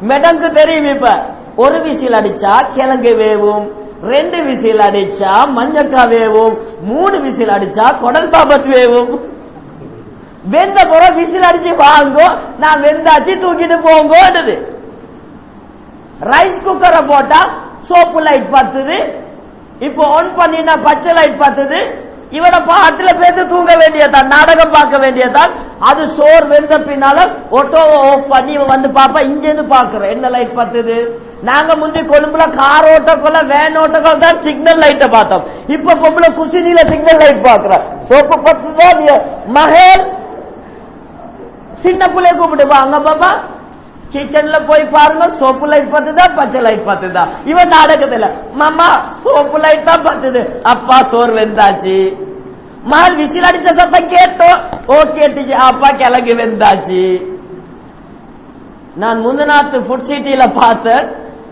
மெடங்கு தெரியும் இப்ப ஒரு விசில் அடிச்சா கிழங்கு வேவும் ரெண்டு விசில் அடிச்சா மஞ்சக்கா வேவும் மூணு விசில் அடிச்சா குடல் பாபத் வேவும் வெந்த புற விசில் அடிச்சு வாங்கோ நான் வெந்தாச்சு தூக்கிட்டு போங்கோன்றது ரைஸ் குக்கரை போட்டா சோப்பு லைட் பத்துது இப்போ ஆன் பண்ணினா பச்சை லைட் பத்துது இவனை பாட்டுல பேசி தூங்க வேண்டியதான் நாடகம் பார்க்க வேண்டியதான் அது சோர் வெந்த பின்னால ஆட்டோவை ஆஃப் பண்ணி இவன் வந்து பாப்பா இங்க இருந்து பாக்குறோம் என்ன லைட் பத்துது நாங்க முந்தி கொழும்புல கார் ஓட்டக்குள்ள வேன் ஓட்டக்குள்ள தான் சிக்னல் லைட்டை பார்த்தோம் இப்ப பொம்பளை குசினில சிக்னல் லைட் பாக்குறோம் சோப்பு பத்துதான் மகேல் சின்ன பிள்ளைய கூப்பிட்டு வாங்க பாப்பா கிச்சன்ல போய் பாருங்க சோப்பு லைட் பத்துதா பச்சை லைட் பத்துதா இவன் நாடகத்துல மாமா சோப்பு லைட் தான் பத்துது அப்பா சோறு வெந்தாச்சு மகள் விசில் அடிச்ச சத்தம் கேட்டோம் ஓ கேட்டுச்சு அப்பா கிழங்கு வெந்தாச்சு நான் முந்தநாத்து ஃபுட் சிட்டியில பார்த்தேன்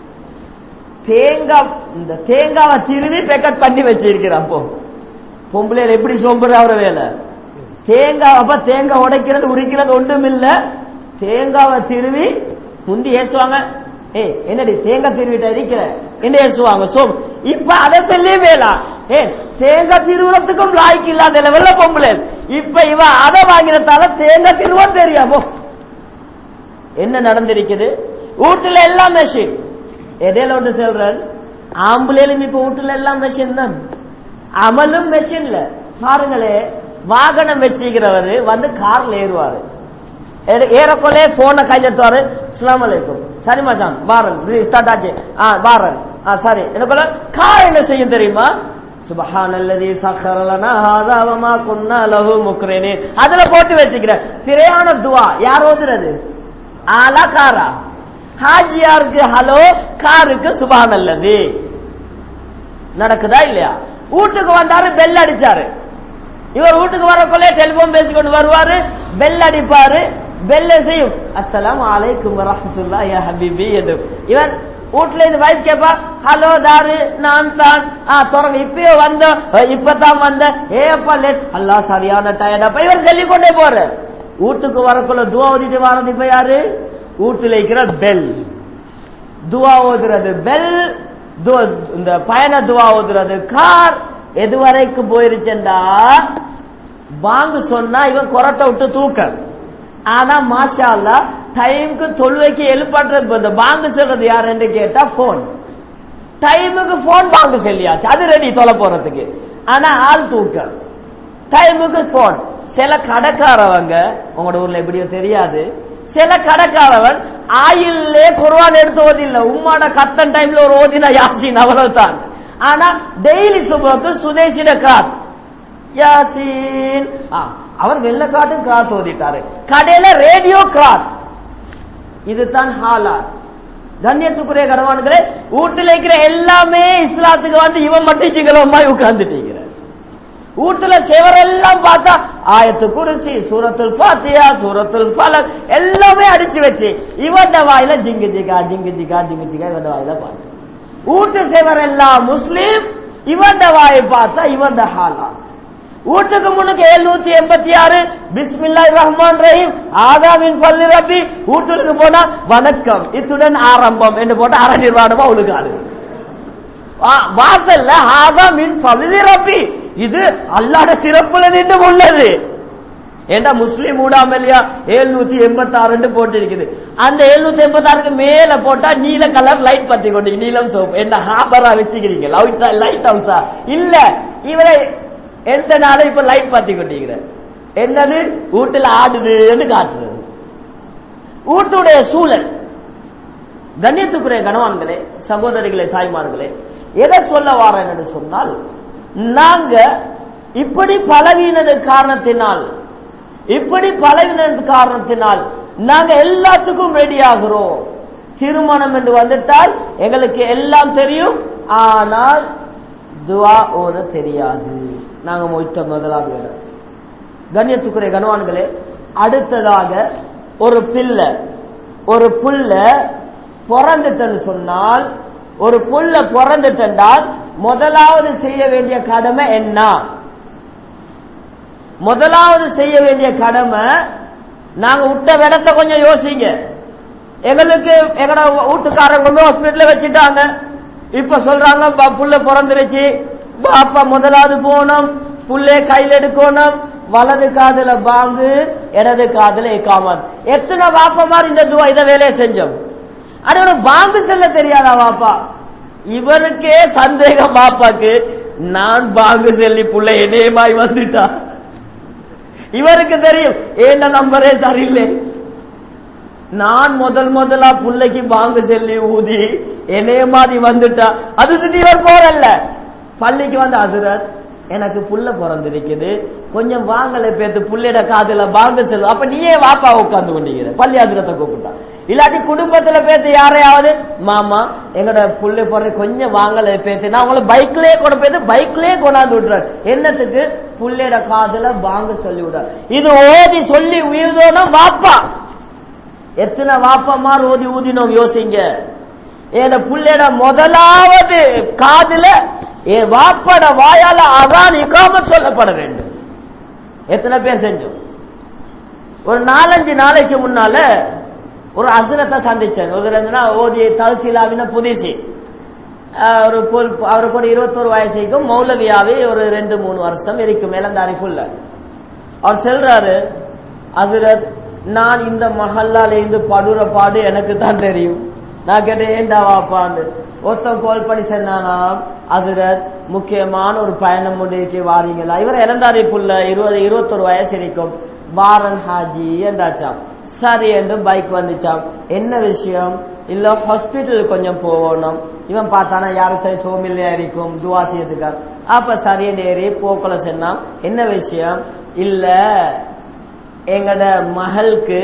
தேங்காய் இந்த தேங்காவை திருவி பேக்கெட் பண்ணி வச்சிருக்கிறான் அப்போ பொம்பளையில எப்படி சோம்புற அவர வேலை தேங்காய் அப்ப தேங்காய் உடைக்கிறது உரிக்கிறது ஒன்றும் இல்ல தேங்காவை திருவி முந்தி ஏசுவாங்க ஏ என்னடி தேங்காய் திருவிட்ட இருக்கிற என்ன ஏசுவாங்க சோ இப்ப அதை சொல்லி வேலாம் ஏ தேங்காய் திருவுறத்துக்கும் லாய்க்கு இல்லாத லெவல்ல பொம்பளை இப்ப இவ அதை வாங்கினதால தேங்காய் திருவம் தெரியாமோ என்ன நடந்திருக்குது வீட்டுல எல்லாம் மெஷின் எதையில ஒன்று சொல்றேன் ஆம்புலேலும் இப்ப வீட்டுல எல்லாம் மெஷின் தான் அமலும் மெஷின்ல பாருங்களே வாகனம் வச்சுக்கிறவரு வந்து கார்ல ஏறுவாரு ஏறக்கொள்ளே போன கையில் எடுத்துவாரு அஸ்லாம் அலைக்கும் சரி மச்சான் பாரன் ஸ்டார்ட் ஆச்சு ஆ பாரன் ஆ சரி எனக்குள்ள கார் என்ன செய்யும் தெரியுமா சுபஹான் அல்லதி சஹரலனா ஹாதாவமா குன்னா லஹு முக்ரேனே அதுல போட்டு வச்சுக்கிறேன் பிரயாண துவா யார் ஓதுறது ஆலா காரா ஹாஜியாருக்கு ஹலோ காருக்கு சுபஹான் அல்லது நடக்குதா இல்லையா வீட்டுக்கு வந்தாரு பெல் அடிச்சாரு இவர் வீட்டுக்கு வரக்குள்ளே டெலிபோன் பேசிக்கொண்டு வருவாரு பெல் அடிப்பாரு பெல்ல செய்யும் அஸ்ஸலாம் அலைக்கும் வரஹமத்துல்லா யா ஹபீபி என்று இவன் வீட்டுல இருந்து வைஃப் கேப்பா ஹலோ தாரு நான் தான் ஆ தொடங்க இப்பயோ வந்தோம் இப்பதான் வந்தேன் ஏப்பா லேட் அல்லா சரியான டயர்டா இவர் சொல்லி கொண்டே போற வீட்டுக்கு வரக்குள்ள துவா ஓதிட்டு வரது இப்ப யாரு வீட்டுல இருக்கிற பெல் துவா ஓதுறது பெல் இந்த பயண துவா ஓதுறது கார் எது வரைக்கும் போயிருச்சேன்டா வாங்க சொன்னா இவன் கொரட்டை விட்டு தூக்க ஆனா மாஷா அல்லா டைமுக்கு தொழுவைக்கு எழுப்பாட்டுறது இந்த பாங்கு சொல்றது யாருன்னு கேட்டா போன் டைமுக்கு போன் பாங்கு சொல்லியாச்சு அது ரெடி தொலை போறதுக்கு ஆனா ஆள் தூக்க டைமுக்கு போன் சில கடைக்காரவங்க உங்களோட ஊர்ல எப்படியோ தெரியாது சில கடைக்காரவன் ஆயிலே குர்வான் எடுத்து ஓதில்ல உம்மாட கத்தன் டைம்ல ஒரு ஓதினா யாச்சின் அவ்வளவுதான் ஆனா டெய்லி சுபத்து சுதேசிட கிராஸ் யாசின் அவர் வெள்ள காட்டும் கிராஸ் ஓதிட்டாரு கடையில ரேடியோ கிராஸ் இதுதான் ஹாலா கண்ணியத்துக்குரிய கடவானுங்களே வீட்டுல இருக்கிற எல்லாமே இஸ்லாத்துக்கு வந்து இவன் மட்டும் சிங்களமாய் உட்கார்ந்துட்டீங்க வீட்டுல செவரெல்லாம் பார்த்தா ஆயத்து குறிச்சி சூரத்துல் பாத்தியா சூரத்துல் பலன் எல்லாமே அடிச்சு வச்சு இவன் வாயில ஜிங்கு ஜிகா ஜிங்கு ஜிகா ஜிங்கு ஜிகா இவன் வாயில பார்த்து வீட்டு செவர் எல்லாம் முஸ்லீம் இவன் வாயை பார்த்தா இவன் ஹாலா வீட்டுக்கு முன்னுக்கு எழுநூத்தி எண்பத்தி ஆறு பிஸ்மில்லா ரஹ்மான் ரஹீம் ஆதாமின் பள்ளி ரப்பி வீட்டுக்கு போனா வணக்கம் இத்துடன் ஆரம்பம் என்று போட்டு அற நிர்வாணமா உழுகாது வாசல்ல ஆதாமின் பள்ளி ரப்பி இது அல்லாட சிறப்புல நின்று உள்ளது ஏண்டா முஸ்லீம் ஊடாமலியா எழுநூத்தி எண்பத்தி ஆறு போட்டிருக்குது அந்த எழுநூத்தி எண்பத்தி ஆறுக்கு மேல போட்டா நீல கலர் லைட் பத்தி கொண்டு நீலம் சோப் என்ன ஹாபரா வச்சுக்கிறீங்க லைட் ஹவுஸா இல்ல இவரை எந்த நாளும் இப்ப லைட் பத்தி கொண்டிருக்கிற என்னது வீட்டுல ஆடுதுன்னு காட்டுறது வீட்டுடைய சூழல் கண்ணியத்துக்குரிய கணவான்களே சகோதரிகளே தாய்மார்களே எதை சொல்ல வாரேன் என்று சொன்னால் நாங்க இப்படி பழகினது காரணத்தினால் இப்படி பழகினது காரணத்தினால் நாங்க எல்லாத்துக்கும் ரெடி ஆகிறோம் திருமணம் என்று வந்துட்டால் எங்களுக்கு எல்லாம் தெரியும் ஆனால் துவா ஓத தெரியாது நாங்க மொய்த்த முதலாவது இடம் கண்ணியத்துக்குரிய கனவான்களே அடுத்ததாக ஒரு பிள்ளை ஒரு புள்ள பிறந்துட்டன்னு சொன்னால் ஒரு புள்ள பிறந்துட்டென்றால் முதலாவது செய்ய வேண்டிய கடமை என்ன முதலாவது செய்ய வேண்டிய கடமை நாங்க விட்ட விடத்தை கொஞ்சம் யோசிங்க எங்களுக்கு எங்கட வீட்டுக்காரங்க கொண்டு ஹாஸ்பிட்டல்ல வச்சுட்டாங்க இப்ப சொல்றாங்க ப- புள்ள பிறந்துருச்சு பாப்பா முதலாவது போகணும் புள்ளைய கையில் எடுக்கணும் வலது காதுல பாங்கு இடது காதுல இக்காமத் எத்தனை பாப்பா மாதிரி இந்த துவா இதை வேலையை செஞ்சோம் அது ஒரு பாங்கு செல்ல தெரியாதா பாப்பா இவருக்கே சந்தேகம் பாப்பாக்கு நான் பாங்கு செல்லி புள்ள என்னையமாய் வந்துட்டா இவருக்கு தெரியும் ஏன நம்பரே சரியில்லை நான் முதல் முதலா புள்ளைக்கு பாங்கு செல்லி ஊதி என்னைய மாதிரி வந்துட்டா அது சுத்தி இவர் போறல்ல பள்ளிக்கு வந்து அதுரத் எனக்கு புள்ள பிறந்திருக்குது கொஞ்சம் வாங்கல பேத்து புள்ளையோட காதுல பாங்கு செல்லும் அப்ப நீயே வாப்பா உட்கார்ந்து கொண்டிருக்கிற பள்ளி அதிரத்தை கூப்பிட்டா இல்லாட்டி குடும்பத்துல பேத்து யாரையாவது மாமா எங்கட புள்ள பிறகு கொஞ்சம் வாங்கல பேத்து நான் உங்களை பைக்லயே கொண்டு போயிட்டு பைக்லயே கொண்டாந்து விட்டுறாரு என்னத்துக்கு புள்ளையோட காதுல பாங்கு சொல்லி விடுறாரு இது ஓதி சொல்லி உயிர்தோனா வாப்பா எத்தனை வாப்பமார் ஓதி ஊதினோம் யோசிங்க என் புள்ளையோட முதலாவது காதுல என் வாப்பட வாயால அதான் இக்காம சொல்லப்பட வேண்டும் எத்தனை பேர் செஞ்சோம் ஒரு நாலஞ்சு நாளைக்கு முன்னால ஒரு அசுரத்தை சந்திச்சேன் ஒரு ரெண்டுனா ஓதி தல்சிலாவின புதிசி ஆஹ் ஒரு பொல்- அவருக்கு ஒரு இருபத்தோரு வயசுக்கும் மௌலவியாவே ஒரு ரெண்டு மூணு வருஷம் இருக்கும் இளந்தாரிக்குள்ள அவர் செல்றாரு அதுரத் நான் இந்த மஹல்லால இருந்து படுற பாடு எனக்கு தான் தெரியும் நான் கேட்டேன் ஏண்டா வாப்பான்னு ஒருத்தன் கால் பண்ணி சொன்னானா அதுரத் முக்கியமான ஒரு பயணம் முடிக்கு வாரீங்களா இவர் இளந்தாரி புள்ள இருபது இருபத்தொரு வயசு இருக்கும் பாரன் ஹாஜி என்றாச்சாம் சரி என்று பைக் வந்துச்சாம் என்ன விஷயம் இல்ல ஹாஸ்பிட்டல் கொஞ்சம் போகணும் இவன் பார்த்தானா யாரும் சரி சோமில்லையா இருக்கும் துவா செய்யறதுக்கா அப்ப சரி ஏறி போக்கல சொன்னான் என்ன விஷயம் இல்ல எங்கட மகளுக்கு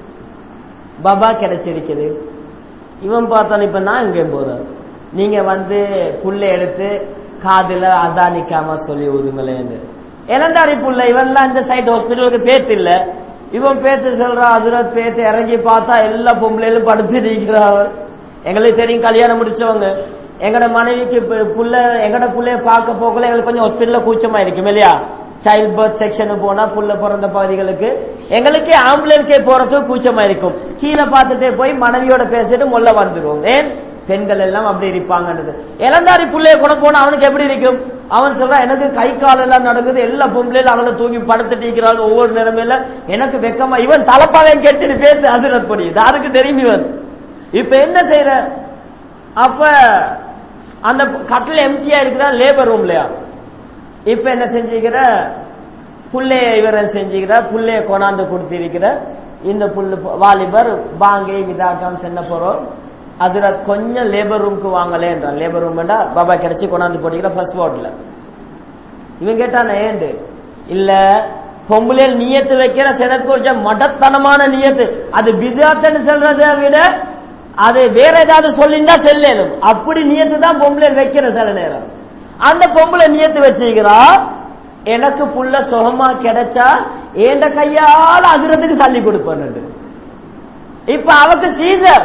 பபா கிடைச்சிருக்குது இவன் பார்த்தான் இப்ப நான் இங்கே போறேன் நீங்க வந்து புல்லை எடுத்து காதுல அதானிக்காம சொல்லி ஊதுங்களேன்னு இளந்தாரி புள்ள இவன்லாம் இந்த சைட் ஹாஸ்பிட்டலுக்கு பேத்து இல்ல இவன் பேத்து சொல்றான் அதுரத் பேத்து இறங்கி பார்த்தா எல்லா பொம்பளையிலும் படுத்து நிற்கிறாள் எங்களுக்கு தெரியும் கல்யாணம் முடிச்சவங்க எங்கட மனைவிக்கு பு- புள்ள எங்கட புள்ளைய பார்க்க போகல எங்களுக்கு கொஞ்சம் ஹாஸ்பிட்டல்ல கூச்சமா இருக்கும் இல்லையா சைல்ட் பர்த் செக்ஷன் போனா புள்ள பிறந்த பகுதிகளுக்கு எங்களுக்கு ஆம்புலன்ஸே போறதுக்கு கூச்சமா இருக்கும் கீழே பார்த்துட்டே போய் மனைவியோட பேசிட்டு முல்ல வந்துடுவோம் ஏன் பெண்கள் எல்லாம் அப்படி இருப்பாங்கன்றது இளந்தாரி புள்ளைய கூட போனா அவனுக்கு எப்படி இருக்கும் அவன் சொல்றான் எனக்கு கை கால் எல்லாம் நடக்குது எல்லா பொம்பளையில அவனை தூக்கி படுத்துட்டு இருக்கிறாள் ஒவ்வொரு நிலைமையில எனக்கு வெக்கமா இவன் தலப்பாவே கேட்டுட்டு பேசு அது படி யாருக்கு தெரியும் இவன் இப்ப என்ன செய்யற அப்ப அந்த கட்டில் எம்டியா இருக்கிறா லேபர் ரூம்லயா இப்ப என்ன செஞ்சுக்கிற புள்ளைய இவரை செஞ்சுக்கிற புள்ளைய கொண்டாந்து கொடுத்திருக்கிற இந்த புல்லு வாலிபர் பாங்கே இதாக்கம் சென்ன போறோம் அதுல கொஞ்சம் லேபர் ரூமுக்கு வாங்கலேன்றான் லேபர் ரூம்டா பாபா கிடைச்சி கொண்டாந்து போட்டிக்கிற ஃபர்ஸ்ட் வார்டில் இவன் கேட்டான ஏண்டு இல்ல பொம்பளையில் நியத்து வைக்கிற சிலருக்கு கொஞ்சம் மடத்தனமான நியத்து அது பிதாத்தன்னு சொல்றதை விட அது வேற ஏதாவது சொல்லிண்டா செல்லணும் அப்படி நியத்து தான் பொம்பளையில் வைக்கிற சில நேரம் அந்த பொம்பளை நியத்து வச்சுக்கிறா எனக்கு புள்ள சுகமா கிடைச்சா ஏண்ட கையால அதிரத்துக்கு தள்ளி கொடுப்பேன் இப்ப அவக்கு சீசர்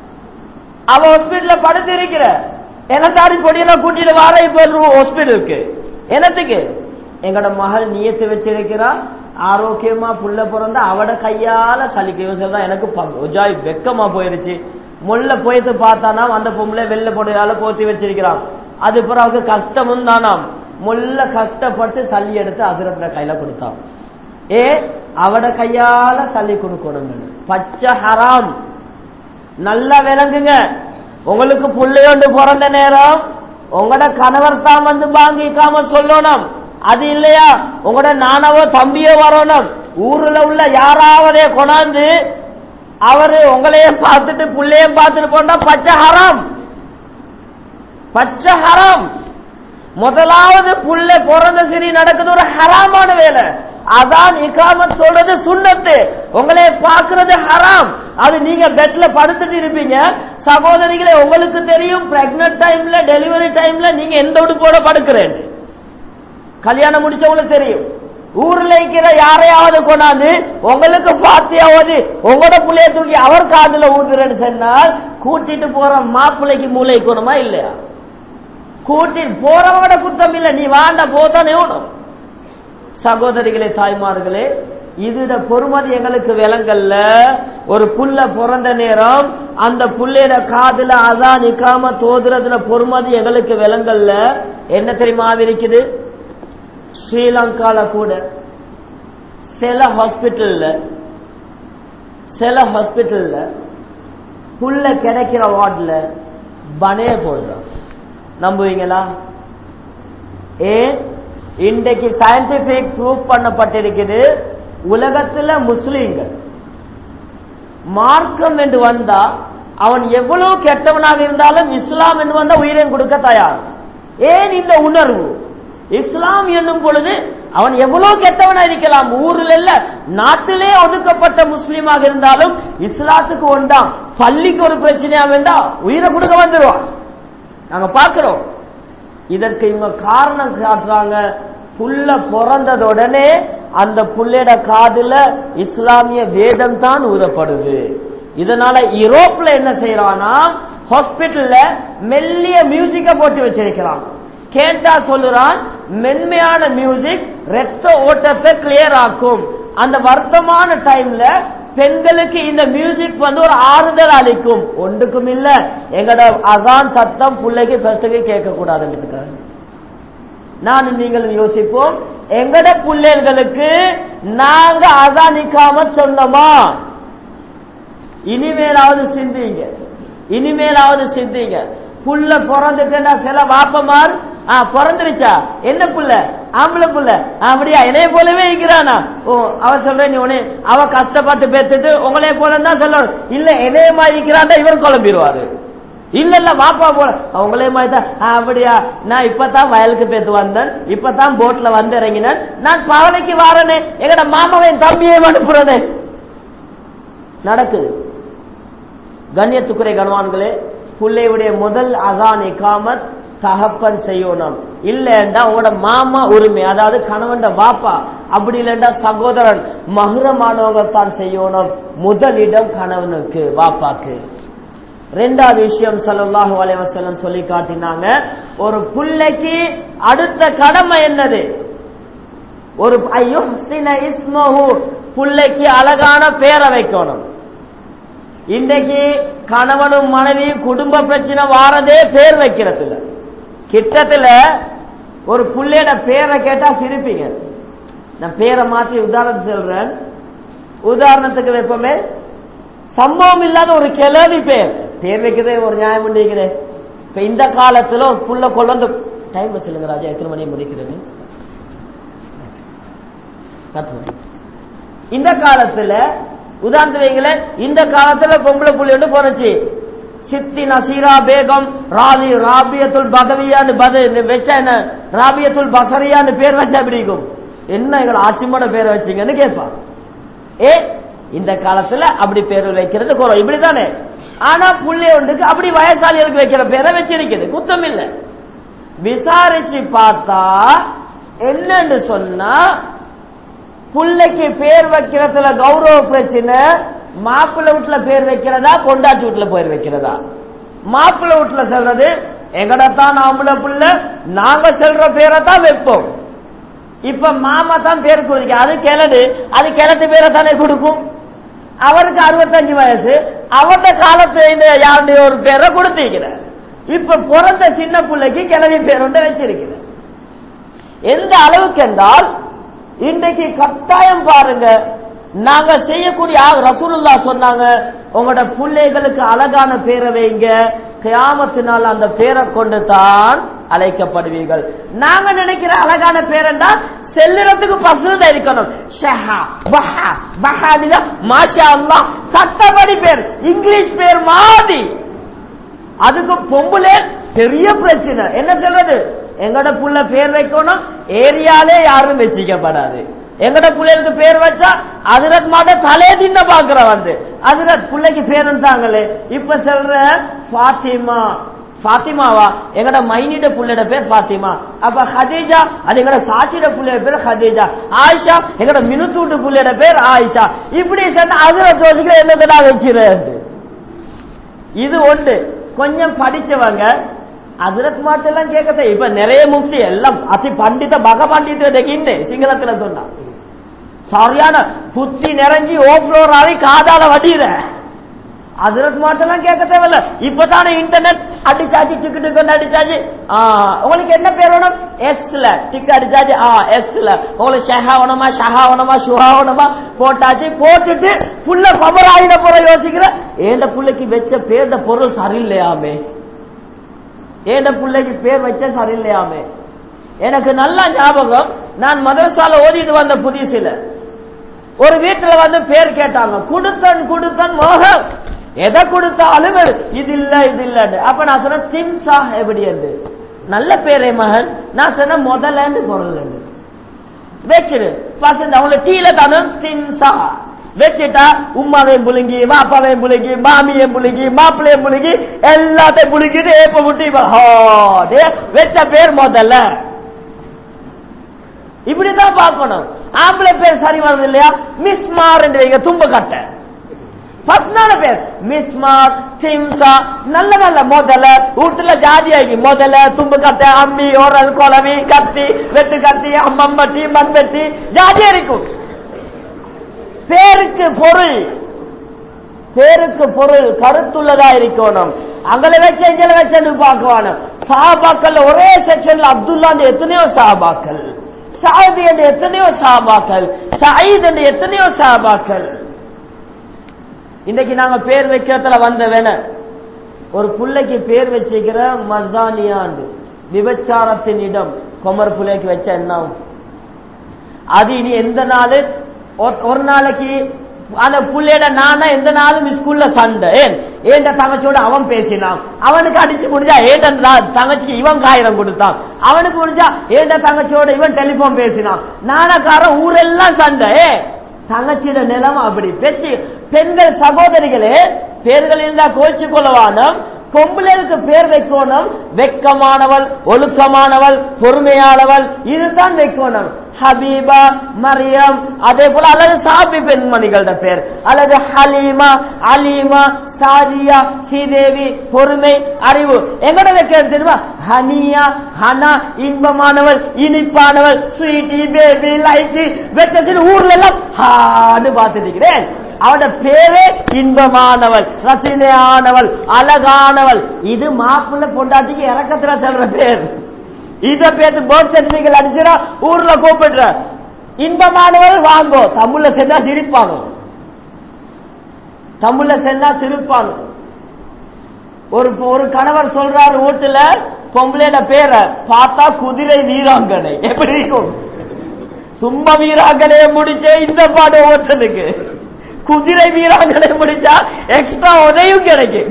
அவ ஹாஸ்பிட்டல்ல படுத்து இருக்கிற எனத்தாரி பொடியெல்லாம் கூட்டிட்டு வர இப்ப ஹாஸ்பிட்டலுக்கு என்னத்துக்கு எங்கட மகள் நியத்து வச்சிருக்கிறா ஆரோக்கியமா புள்ள பிறந்தா அவட கையால சலிக்க சொல்றா எனக்கு ஒஜாய் வெக்கமா போயிருச்சு முள்ள போயிட்டு பார்த்தானா அந்த பொம்பளை வெள்ள பொடியால போத்தி வச்சிருக்கிறான் அது பிறகு அவருக்கு கஷ்டமும் தானாம் முள்ள கஷ்டப்பட்டு சல்லி எடுத்து அதிரத்துல கையில கொடுத்தான் ஏ அவட கையால சல்லி கொடுக்கணும் பச்சை ஹராம் நல்லா விளங்குங்க உங்களுக்கு புள்ளையோண்டு பிறந்த நேரம் உங்களோட கணவர் தான் வந்து வாங்கிக்காம சொல்லணும் அது இல்லையா உங்களோட நானவோ தம்பியோ வரணும் ஊர்ல உள்ள யாராவதே கொண்டாந்து அவரு உங்களையும் பார்த்துட்டு புள்ளையும் பார்த்துட்டு போனா பச்சை ஹராம் பச்சை ஹராம் முதலாவது புள்ள பிறந்த சரி நடக்குது ஒரு ஹராமான வேலை அதான் இக்காமத் சொல்றது சுண்ணத்து உங்களை பார்க்கிறது ஹராம் அது நீங்க பெட்ல படுத்துட்டு இருப்பீங்க சகோதரிகளே உங்களுக்கு தெரியும் பிரெக்னன்ட் டைம்ல டெலிவரி டைம்ல நீங்க எந்த உடுப்போட படுக்கிறேன் கல்யாணம் முடிச்சவங்களுக்கு தெரியும் ஊர்ல இருக்கிற யாரையாவது கொண்டாந்து உங்களுக்கு பாத்தியாவது உங்களோட புள்ளைய தூக்கி அவர் காதுல ஊதுறேன்னு சொன்னால் கூட்டிட்டு போற மாப்பிள்ளைக்கு மூளை குணமா இல்லையா கூட்டிட்டு போறவங்களோட குத்தம் இல்ல நீ வாண்ட போதானே வேணும் சகோதரிகளே தாய்மார்களே இதோட பொறுமதி எங்களுக்கு விளங்கல்ல ஒரு புள்ள பிறந்த நேரம் அந்த புள்ளையோட காதுல அதான் நிக்காம தோதுறதுல பொறுமதி எங்களுக்கு விளங்கல்ல என்ன தெரியுமா இருக்குது ஸ்ரீலங்கால கூட சில ஹாஸ்பிட்டல்ல சில ஹாஸ்பிட்டல்ல புள்ள கிடைக்கிற வார்டுல பனே போடுறான் நம்புவீங்களா ஏன் இன்றைக்கு சயின்டிபிக் ப்ரூவ் பண்ணப்பட்டிருக்குது உலகத்துல முஸ்லீம்கள் மார்க்கம் என்று வந்தா அவன் எவ்வளவு கெட்டவனாக இருந்தாலும் இஸ்லாம் என்று வந்தா உயிரை கொடுக்க தயார் ஏன் இந்த உணர்வு இஸ்லாம் என்னும் பொழுது அவன் எவ்வளவு கெட்டவனா இருக்கலாம் ஊரில் இல்ல நாட்டிலே ஒதுக்கப்பட்ட முஸ்லீமாக இருந்தாலும் இஸ்லாத்துக்கு ஒன்றாம் பள்ளிக்கு ஒரு பிரச்சனையா வேண்டாம் உயிரை கொடுக்க வந்துடுவான் நாங்க பார்க்கிறோம் இதற்கு இவங்க காரணம் காட்டுறாங்க புள்ள பிறந்தது உடனே அந்த புள்ளையோட காதுல இஸ்லாமிய வேதம் தான் ஊதப்படுது இதனால யூரோப்ல என்ன செய்யறானா ஹாஸ்பிட்டல்ல மெல்லிய மியூசிக்க போட்டு வச்சிருக்கிறான் கேட்டா சொல்லுறான் மென்மையான மியூசிக் ரத்த ஓட்டத்தை கிளியர் ஆக்கும் அந்த வருத்தமான டைம்ல பெண்களுக்கு இந்த மியூசிக் வந்து ஒரு ஆறுதல் அளிக்கும் ஒன்றுக்கும் இல்ல எங்கட அதான் சத்தம் பிள்ளைக்கு பெருசுக்கு கேட்க கூடாதுன்னு நான் நீங்கள் யோசிப்போம் எங்கட பிள்ளைகளுக்கு நாங்க அதானிக்காம சொன்னோமா இனிமேலாவது சிந்திங்க இனிமேலாவது சிந்திங்க புள்ள பிறந்துட்டா சில வாப்பமார் ஆ பிறந்துருச்சா என்ன புள்ள ஆம்பளை புள்ள அப்படியா என்னைய போலவே இருக்கிறானா ஓ அவ சொல்ற நீ உனே அவ கஷ்டப்பட்டு பேத்துட்டு உங்களே போல தான் சொல்லணும் இல்ல என்னைய மாதிரி இருக்கிறாண்டா இவர் குழம்பிடுவாரு இல்ல இல்ல வாப்பா போல அவங்களே மாதிரி தான் ஆ, அப்படியா நான் இப்பதான் வயலுக்கு பேத்து வந்தேன் இப்பதான் போட்ல வந்து இறங்கினேன் நான் பவனைக்கு வாரனே எங்கட மாமாவை என் தம்பியை அனுப்புறனே நடக்குது கண்ணியத்துக்குறை கணவான்களே பிள்ளையுடைய முதல் அகான் இக்காமத் தகப்பன் செய்யணும் இல்லைண்டா உங்களோட மாமா உரிமை அதாவது கணவன் வாப்பா அப்படி இல்லைண்டா சகோதரன் மகுரமானவங்க தான் செய்யணும் முதலிடம் கணவனுக்கு வாப்பாக்கு ரெண்டாவது விஷயம் ஸல்லல்லாஹு அலைஹி வஸல்லம் சொல்லி காட்டினாங்க ஒரு புள்ளைக்கு அடுத்த கடமை என்னது ஒரு ஐயோ இஸ்மஹு புள்ளைக்கு அழகான பேரை வைக்கணும் இன்றைக்கு கணவனும் மனைவி குடும்ப பிரச்சனை வாரதே பேர் வைக்கிறதுல கிட்டத்துல ஒரு புள்ளையோட பேரை கேட்டா சிரிப்பீங்க நான் பேரை மாற்றி உதாரணத்துக்கு சொல்றேன் உதாரணத்துக்கு வைப்போமே சம்பவம் இல்லாத ஒரு கிளவி பேர் பேர் வைக்கிறதே ஒரு நியாயம் பண்ணிக்கிறேன் இப்ப இந்த காலத்துல ஒரு புள்ள கொண்டு டைம் சொல்லுங்க ராஜா எத்தனை மணி முடிக்கிறது பத்து மணி இந்த காலத்துல உதாரணத்து வைங்களேன் இந்த காலத்துல பொம்பளை புள்ளி வந்து போறச்சு சித்தி நசீரா பேகம் ராவி ராபியத்துல் பகவியான்னு பத வச்சா என்ன ராபியத்துல் பசரியான்னு பேர் வச்சா பிடிக்கும் என்ன எங்களை ஆட்சிமோட பேரை வச்சீங்கன்னு கேட்பான் ஏ இந்த காலத்துல அப்படி பேர் வைக்கிறது குறம் இப்படித்தானே ஆனா புள்ளை ஒன்றுக்கு அப்படி வயசாளிகளுக்கு வைக்கிற பேரை வச்சிருக்குது குத்தம் இல்லை விசாரிச்சு பார்த்தா என்னன்னு சொன்னா புள்ளைக்கு பேர் வைக்கிறதுல கௌரவ பிரச்சனை மாப்பிள்ளை வீட்டுல பேர் வைக்கிறதா பொண்டாட்டி வீட்டுல பேர் வைக்கிறதா மாப்பிள்ளை வீட்டுல சொல்றது எங்கடத்தான் ஆம்பளை புள்ள நாங்க சொல்ற பேரை தான் வைப்போம் இப்ப மாமா தான் பேர் கொடுக்க அது கிழடு அது கிழட்டு பேரை தானே கொடுக்கும் அவருக்கு அறுபத்தஞ்சு வயசு அவர்த காலத்துல இந்த யாருடைய ஒரு பேரை கொடுத்திருக்கிறார் இப்ப பிறந்த சின்ன பிள்ளைக்கு கிளவி பேர் ஒன்று வச்சிருக்கிறார் எந்த அளவுக்கு என்றால் இன்றைக்கு கட்டாயம் பாருங்க நாங்க செய்யக்கூடிய ஆ- ரசூலுல்லா சொன்னாங்க உங்களோட பிள்ளைகளுக்கு அழகான பேரை வைங்க கியாமத்தினால் அந்த பேரை கொண்டு தான் அழைக்கப்படுவீர்கள் நாங்க நினைக்கிற அழகான பேர் என்றால் செல்லுறதுக்கு பசுத இருக்கணும் ஷஹா பஹா பஹானிதா மாஷா அல்லாஹ் சட்டப்படி பேர் இங்கிலீஷ் பேர் மாதிரி அதுக்கு பொம்புல பெரிய பிரச்சனை என்ன சொல்றது எங்கட புள்ள பேர் வைக்கணும் ஏரியாலே யாரும் வச்சிக்கப்படாது எங்கட பிள்ளைகளுக்கு பேர் வச்சா அதிரத் மாட்ட தலே தின்ன பாக்குற வந்து அதிரத் பிள்ளைக்கு பேர் வந்தாங்களே இப்ப சொல்ற ஃபாத்திமா ஃபாத்திமாவா எங்கட மைனிட புள்ளையோட பேர் ஃபாத்திமா அப்ப ஹதீஜா அது எங்கட சாட்சியோட புள்ளையோட பேர் ஹதீஜா ஆயிஷா எங்கட மினுத்தூட்டு புள்ளையோட பேர் ஆயிஷா இப்படி சொன்னா அதிரத் யோசிக்கிற என்னதுடா வைக்கிறது இது ஒன்று கொஞ்சம் படிச்சவங்க அதிரத் மாட்டெல்லாம் கேட்கத்த இப்ப நிறைய முக்தி எல்லாம் அதி பண்டித பக பண்டித தெகின்னு சிங்களத்துல சொன்னா சரியான குத்தி நிறைஞ்சி ஓப்ளோர் ஆகி காதால வடிகிற அதற்கு மாட்டெல்லாம் கேட்க தேவையில்ல இப்பதானே இன்டர்நெட் அடிச்சாச்சு டிக்கெட் கொண்டு அடிச்சாச்சு ஆ, உங்களுக்கு என்ன பேர் வேணும் எஸ்ல டிக்கெட் அடிச்சாச்சு ஆ எஸ்ல உங்களுக்கு ஷஹா வேணுமா ஷஹா வேணுமா ஷுஹா வேணுமா போட்டாச்சு போட்டுட்டு புள்ள பவர் ஆகிட போற யோசிக்கிற ஏண்ட புள்ளைக்கு வச்ச பேர்ட பொருள் சரியில்லையாமே ஏண்ட பிள்ளைக்கு பேர் வச்ச சரியில்லையாமே எனக்கு நல்லா ஞாபகம் நான் மதரசால ஓதிட்டு வந்த புதுசுல ஒரு வீட்டுல வந்து பேர் கேட்டாங்க குடுத்தன் குடுத்தன் மோகம் எதை கொடுத்தாலும் எடு. இது இல்ல இது இல்லன்னு அப்ப நான் சொன்னேன் திம்சா எப்படி என்று நல்ல பேரே மகன் நான் சொன்ன முதலன்னு பொருள் வச்சிரு பசங்க அவங்கள டீல தானும் திம்சா வச்சுட்டா உமாவையும் புழுங்கி மாப்பாவையும் புழுங்கி மாமியையும் புழுங்கி மாப்பிள்ளையும் புழுங்கி எல்லாத்தையும் புழுங்கிட்டு ஏப்ப முட்டி வச்ச பேர் முதல்ல இப்படிதான் பார்க்கணும் ஆம்பளை பேர் சரி வருது இல்லையா மிஸ்மார் என்று வைங்க தும்ப கட்ட பத்னால பேர் மிஸ்மார் சிம்சா நல்ல நல்ல முதல்ல வீட்டுல ஜாதி ஆகி முதல்ல தும்பு கட்ட அம்மி ஓரல் குளவி கத்தி வெட்டு கத்தி அம்மம்பட்டி மண்வெட்டி ஜாதி இருக்கும் பேருக்கு பொருள் பேருக்கு பொருள் கருத்துள்ளதா இருக்கணும் அங்கல வச்ச இங்கல வச்சு பார்க்கவானு சாபாக்கள் ஒரே செக்ஷன்ல அப்துல்லா எத்தனையோ சாபாக்கள் சாதி என்று எத்தனையோ சாபாக்கள் சயீத் என்று எத்தனையோ சாபாக்கள் இன்னைக்கு நாங்க பேர் வைக்கிறதுல வந்த வேண ஒரு புள்ளைக்கு பேர் வச்சுக்கிற மசானியாண்டு விபச்சாரத்தின் இடம் கொமர் புள்ளைக்கு வச்ச என்ன ஆகும்? அது இனி எந்த நாள் ஒரு- ஒரு நாளைக்கு அந்த புள்ளையோட நானா எந்த நாளும் ஸ்கூல்ல சண்டை ஏன் ஏண்ட தங்கச்சியோட அவன் பேசினான் அவனுக்கு அடிச்சு முடிஞ்சா ஏண்ட நா- தங்கச்சிக்கு இவன் காயிரம் கொடுத்தான் அவனுக்கு முடிஞ்சா ஏண்ட தங்கச்சியோட இவன் டெலிபோன் பேசினான் நானக்காரன் ஊரெல்லாம் சண்டை ஏ தங்கச்சியோட நிலைமை அப்படி பேச்சு பெண்கள் சகோதரிகளே பேர்கள் இருந்தா கோச்சு கொள்ளவானம் பொம்பளைக்கு பேர் வைக்கணும் வெக்கமானவள் ஒழுக்கமானவள் பொறுமையானவள் இதுதான் வைக்கணும் ஹபீபா மரியம் அதே போல அல்லது சாபி பெண்மணிகளோட பேர் அல்லது ஹலீமா அலீமா சாதியா ஸ்ரீதேவி பொறுமை அறிவு எங்கட வைக்கிறது தெரியுமா ஹனியா ஹனா இன்பமானவள் இனிப்பானவள் ஸ்வீட்டி பேபி லைட்டி வச்சு ஊர்ல எல்லாம் ஹான்னு பார்த்துருக்கிறேன் அவட பேரே இன்பமானவள் ரசினையானவள் அழகானவள் இது மாப்பிள்ளை பொண்டாட்டிக்கு இறக்கத்துல சொல்ற பேர் இத பேரு போர்ட் சர்டிபிகேட் அடிச்சுனா ஊர்ல கூப்பிடுற இன்பமானவள் வாங்கோ தமிழ்ல சென்னா சிரிப்பாங்க தமிழ்ல சென்னா சிரிப்பாங்க ஒரு ஒரு கணவர் சொல்றாரு வீட்டுல பொம்பளையோட பேரை பார்த்தா குதிரை வீராங்கனை எப்படி இருக்கும் சும்மா வீராங்கனைய முடிச்சே இந்த பாடம் ஓட்டுறதுக்கு குதிரை வீராங்கனை முடிச்சா எக்ஸ்ட்ரா உதவியும் கிடைக்கும்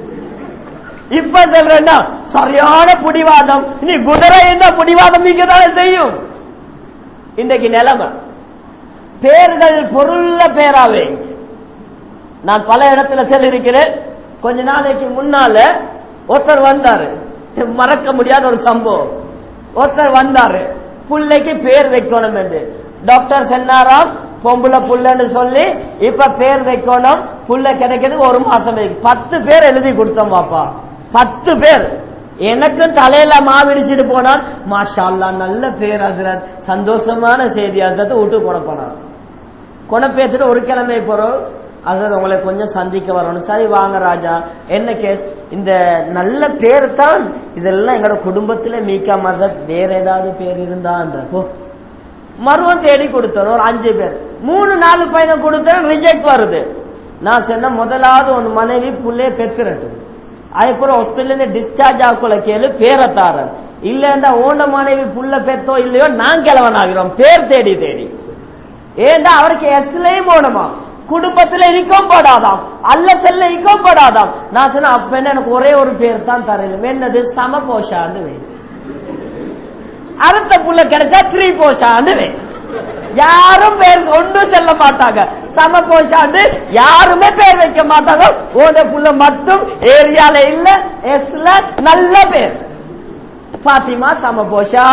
இப்ப சொல்றேன்னா சரியான புடிவாதம் நீ குதிரை என்ன புடிவாதம் இங்கதானே செய்யும் இன்றைக்கு நிலைமை பேர்கள் பொருள்ல பேராவே நான் பல இடத்துல சொல்லியிருக்கிறேன் கொஞ்ச நாளைக்கு முன்னால ஒருத்தர் வந்தாரு மறக்க முடியாத ஒரு சம்பவம் ஒருத்தர் வந்தாரு புள்ளைக்கு பேர் வைக்கணும் என்று டாக்டர் சொன்னாராம் பொம்புல புள்ளன்னு சொல்லி இப்ப பேர் வைக்கணும் புள்ள கிடைக்கிறது ஒரு மாசம் இருக்கு. பத்து பேர் எழுதி கொடுத்தோம் பாப்பா பத்து பேர் எனக்கும் தலையில மாவிடிச்சிட்டு போனான் மாஷா அல்லாஹ் நல்ல பேர் ஹசரத் சந்தோஷமான செய்தி ஹசரத் விட்டு போன போனான் கொண பேசிட்டு ஒரு கிழமை போறோம் அதாவது உங்களை கொஞ்சம் சந்திக்க வரணும் சரி வாங்க ராஜா என்ன கேஸ் இந்த நல்ல பேர் தான் இதெல்லாம் எங்களோட குடும்பத்துல மீக்கா மசத் வேற ஏதாவது பேர் இருந்தான்ற போ மருவம் தேடி கொடுத்தோம் ஒரு அஞ்சு பேர் மூணு நாலு பையனை கொடுத்தோம் ரிஜெக்ட் வருது நான் சொன்ன முதலாவது ஒரு மனைவி புள்ளைய பெற்றுறது அதுக்கப்புறம் ஹாஸ்பிட்டல் டிஸ்சார்ஜ் ஆகக்குள்ள கேளு பேரை தாரன் இல்லைன்னா ஓன மனைவி புள்ள பெத்தோ இல்லையோ நான் கிழவன் ஆகிறோம் பேர் தேடி தேடி ஏண்டா அவருக்கு எஸ்லையும் போனமா குடும்பத்துல இரிக்கம் படாதாம் அல்ல செல்ல இக்கம் படாதாம் நான் சொன்ன அப்ப என்ன எனக்கு ஒரே ஒரு பேர் தான் தரையிலும் என்னது சம போஷான்னு வை அடுத்த புள்ள கிடைச்சா த்ரீ போஷான்னு வை யாரும் பேர் ஒன்றும் செல்ல மாட்டாங்க சம போஷாண்டு யாருமே பேர் வைக்க மாட்டாங்க ஓன புள்ள மட்டும் ஏரியால இல்ல எஸ்ல நல்ல பேர் பாத்திமா சம போஷா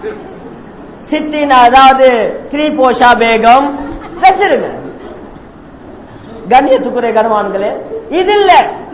சித்தினா அதாவது ஸ்ரீ போஷா பேகம் வச்சிருங்க கண்ணியத்துக்குரிய கனவான்களே இது இல்ல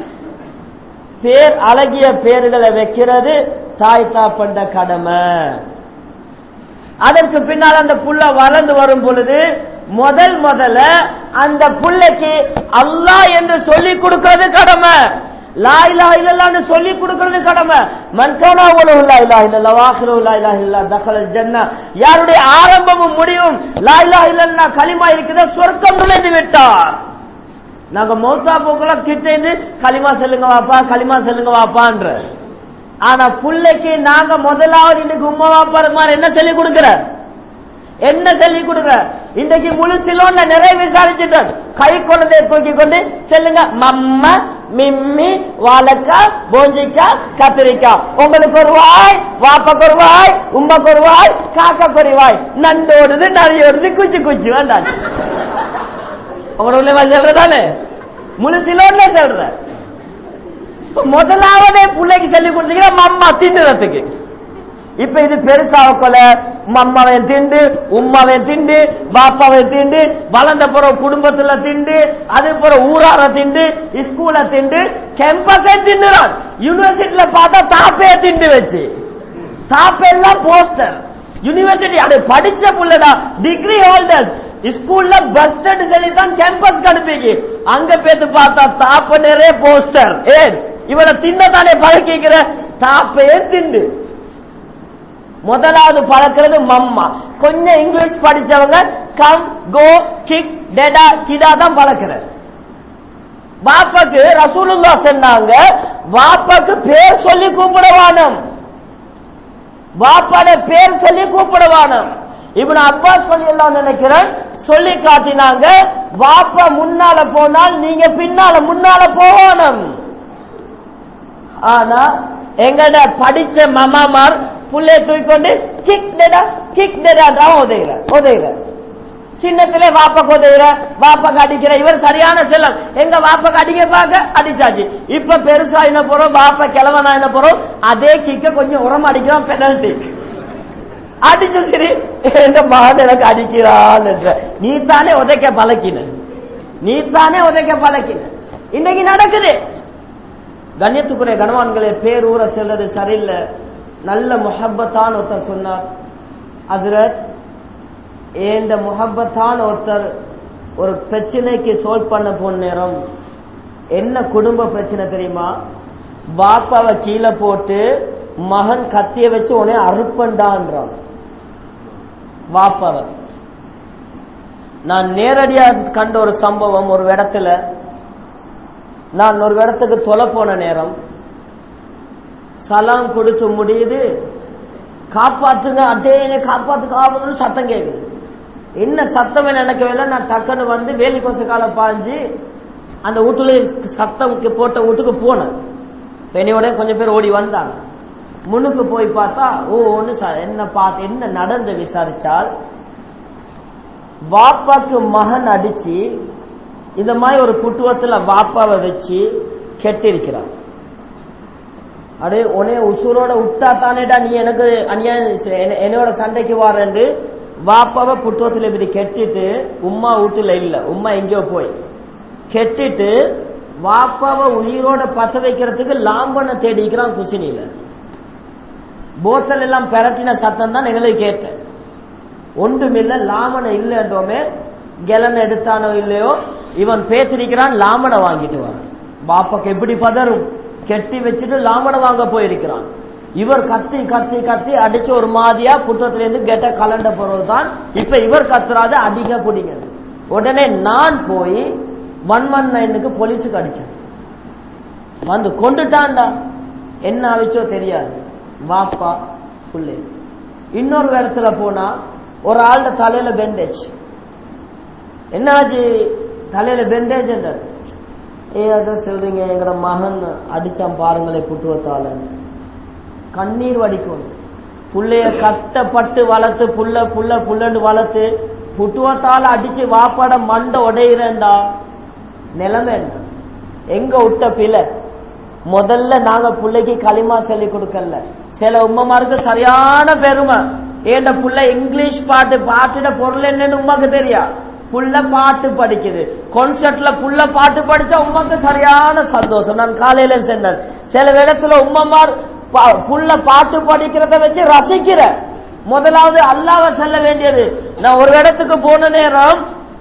பேர் அழகிய பேர்களை வைக்கிறது தாய் தாப்பண்ட கடமை அதற்கு பின்னால் அந்த புள்ள வளர்ந்து வரும் பொழுது முதல் முதல்ல அந்த புள்ளைக்கு அல்லாஹ் என்று சொல்லி கொடுக்கிறது கடமை லா இலாஹ இல்லல்லாஹ்னு சொல்லி கொடுக்கிறது கடமை மன் கானா அவ்வளவு லா இலாஹ இல்லல்லாஹ் வாஹிரு லா இலாஹ இல்லல்லாஹ் தഖலல் ஜன்னah யாருடைய ஆரம்பமும் முடிவும் லா இலாஹ இல்லல்லாஹ் கலிமா இருக்குதோ சொர்க்கம் நுழைந்து விட்டார் நாங்க மௌத்தா போக்குல கிட்ட இருந்து களிமா செல்லுங்க வாப்பா களிமா செல்லுங்க வாப்பான்ற ஆனா புள்ளைக்கு நாங்க முதலாவது இன்னைக்கு உம்மா வாப்பா மாதிரி என்ன சொல்லி கொடுக்கிற என்ன சொல்லி கொடுக்க இன்றைக்கு முழுசிலோன்னு நிறைய விசாரிச்சுட்டேன் கை குழந்தைய தூக்கி கொண்டு செல்லுங்க மம்ம மிம்மி வாழைக்காய் போஞ்சிக்காய் கத்திரிக்காய் உங்களுக்கு ஒரு வாய் வாப்பக்கு ஒரு வாய் உம்மக்கு ஒரு வாய் காக்கக்கு ஒரு வாய் நண்டோடுது நரியோடுது குச்சி குச்சி வேண்டாம் உங்களோட உள்ள சொல்றதானே முழுசிலோன்னு சொல்ற முதலாவதே பிள்ளைக்கு சொல்லி கொடுத்தீங்கன்னா மம்மா திண்டுறதுக்கு இப்ப இது பெருசாவக்கொல மம்மாவை திண்டு உம்மாவை திண்டு பாப்பாவை திண்டு வளர்ந்த பிற குடும்பத்துல திண்டு அது பிற ஊரார திண்டு ஸ்கூல திண்டு கேம்பஸே திண்டுறான் யூனிவர்சிட்டியில பார்த்தா தாப்பே திண்டு வச்சு தாப்பெல்லாம் போஸ்டர் யூனிவர்சிட்டி அது படிச்ச புள்ளடா டிகிரி ஹோல்டர்ஸ் ஸ்கூல்ல பஸ்டட் சொல்லி தான் கேம்பஸ் அனுப்பிக்கு அங்க பேத்து பார்த்தா தாப்ப நிறைய போஸ்டர் ஏன் இவனை தின்னதானே பழக்கிக்கிற தாப்பையே திண்டு முதலாவது பழக்கிறது மம்மா கொஞ்சம் இங்கிலீஷ் படிச்சவங்க கம் கோ கிக் டெடா கிடா தான் பழக்கிறது வாப்பாக்கு ரசூலுல்லா சொன்னாங்க வாப்பாக்கு பேர் சொல்லி கூப்பிடவானம் வாப்பாட பேர் சொல்லி கூப்பிடவானம் இவன் அப்பா சொல்லி எல்லாம் நினைக்கிறேன் சொல்லி காட்டினாங்க வாப்பா முன்னால போனால் நீங்க பின்னால முன்னால போவானம் ஆனா எங்கட படிச்ச மாமாமார் புள்ளைய தூக்கிக்கொண்டு கிக் டெடா கிக் டெடான்றான் உதவுற உதவுற சின்னத்திலே வாப்பாக்கு உதவுற வாப்பாக்கு அடிக்கிற இவர் சரியான செல்லம் எங்க வாப்பாக்கு அடிக்க பார்க்க அடிச்சாச்சு இப்ப பெருசா என்ன போறோம் வாப்பா கிழவனா என்ன போறோம் அதே கிக்க கொஞ்சம் உரம் அடிக்கிறான் பெனல்டி அடிச்சு சரி எங்க மகன் எனக்கு அடிக்கிறான் நீ தானே உதைக்க பழக்கின நீ தானே உதைக்க பழக்கின இன்னைக்கு நடக்குது கண்ணியத்துக்குரிய கனவான்களே பேரூர செல்றது சரியில்லை நல்ல முஹப்பத்தான் ஒருத்தர் சொன்னார் அதிரத் ஏந்த முஹப்பத்தான் ஒருத்தர் ஒரு பிரச்சனைக்கு சோல்வ் பண்ண போன நேரம் என்ன குடும்ப பிரச்சனை தெரியுமா பாப்பாவை கீழே போட்டு மகன் கத்திய வச்சு உடனே அறுப்பண்டான்றான் வாப்பாவை நான் நேரடியா கண்ட ஒரு சம்பவம் ஒரு இடத்துல நான் ஒரு இடத்துக்கு தொலை போன நேரம் சலாம் கொடுத்து முடியுது காப்பாற்றுங்க அட்டேனே காப்பாத்து காப்பாத்துன்னு சத்தம் கேட்குது என்ன சத்தம் நினைக்கவில்லை நான் டக்குன்னு வந்து வேலி கொச கால பாஞ்சு அந்த வீட்டுல சத்தம் போட்ட வீட்டுக்கு போனேன் என்னையோட கொஞ்சம் பேர் ஓடி வந்தாங்க முன்னுக்கு போய் பார்த்தா ஓ ஒன்று என்ன பார்த்து என்ன நடந்து விசாரிச்சால் வாப்பாக்கு மகன் அடிச்சு இந்த மாதிரி ஒரு புட்டுவத்துல வாப்பாவை வச்சு கெட்டிருக்கிறான் அடே உனே உசுரோட விட்டா தானேடா நீ எனக்கு அநியாயம் என்னோட சண்டைக்கு வாரேன்னு வாப்பாவை புட்டுவத்துல இப்படி கெட்டிட்டு உம்மா வீட்டுல இல்ல உம்மா எங்கேயோ போய் கெட்டிட்டு வாப்பாவை உயிரோட பத்த வைக்கிறதுக்கு லாம்பனை தேடிக்கிறான் குசினியில போத்தல் எல்லாம் பெரட்டின சத்தம் தான் எங்களுக்கு கேட்டேன் ஒன்றுமில்ல லாமனை இல்லைன்றோமே கெலன் எடுத்தானோ இல்லையோ இவன் பேசிருக்கிறான் லாமனை வாங்கிட்டு வர பாப்பாக்கு எப்படி பதறும் கெட்டி வச்சுட்டு லாமனை வாங்க போயிருக்கிறான் இவர் கத்தி கத்தி கத்தி அடிச்சு ஒரு மாதிரியா புத்தகத்துல இருந்து கெட்ட கலண்ட பொருள்தான் இப்ப இவர் கத்துறாது அடிக்க பிடிங்க உடனே நான் போய் ஒன் ஒன் நைனுக்கு போலீஸுக்கு அடிச்சேன் வந்து கொண்டுட்டான்டா என்ன ஆவிச்சோ தெரியாது வாப்பா புள்ளே இன்னொரு இடத்துல போனா ஒரு ஆள்ட தலையில பெண்டேஜ் என்னாச்சு தலையில பெண்டேஜ் ஏ அதான் சொல்றீங்க எங்கட மகன் அடிச்சான் பாருங்களே புட்டுவத்தால கண்ணீர் வடிக்கும் புள்ளைய கஷ்டப்பட்டு வளர்த்து புள்ள புள்ள புள்ளன்னு வளர்த்து புட்டுவத்தால அடிச்சு வாப்பாட மண்டை உடையிறேன்டா நிலைமை என்ன எங்க விட்ட பிள்ளை முதல்ல நாங்க பிள்ளைக்கு களிமா சொல்லி கொடுக்கல சில உம்மமாருக்கு சரியான பெருமை ஏண்ட புள்ள இங்கிலீஷ் பாட்டு பாட்டுட பொருள் என்னன்னு உமாக்கு தெரியா புள்ள பாட்டு படிக்குது கான்சர்ட்ல புள்ள பாட்டு படிச்சா உமாக்கு சரியான சந்தோஷம் நான் காலையில சென்றேன் சில இடத்துல உம்மமார் புள்ள பாட்டு படிக்கிறத வச்சு ரசிக்கிற முதலாவது அல்லாவ செல்ல வேண்டியது நான் ஒரு இடத்துக்கு போன நேரம்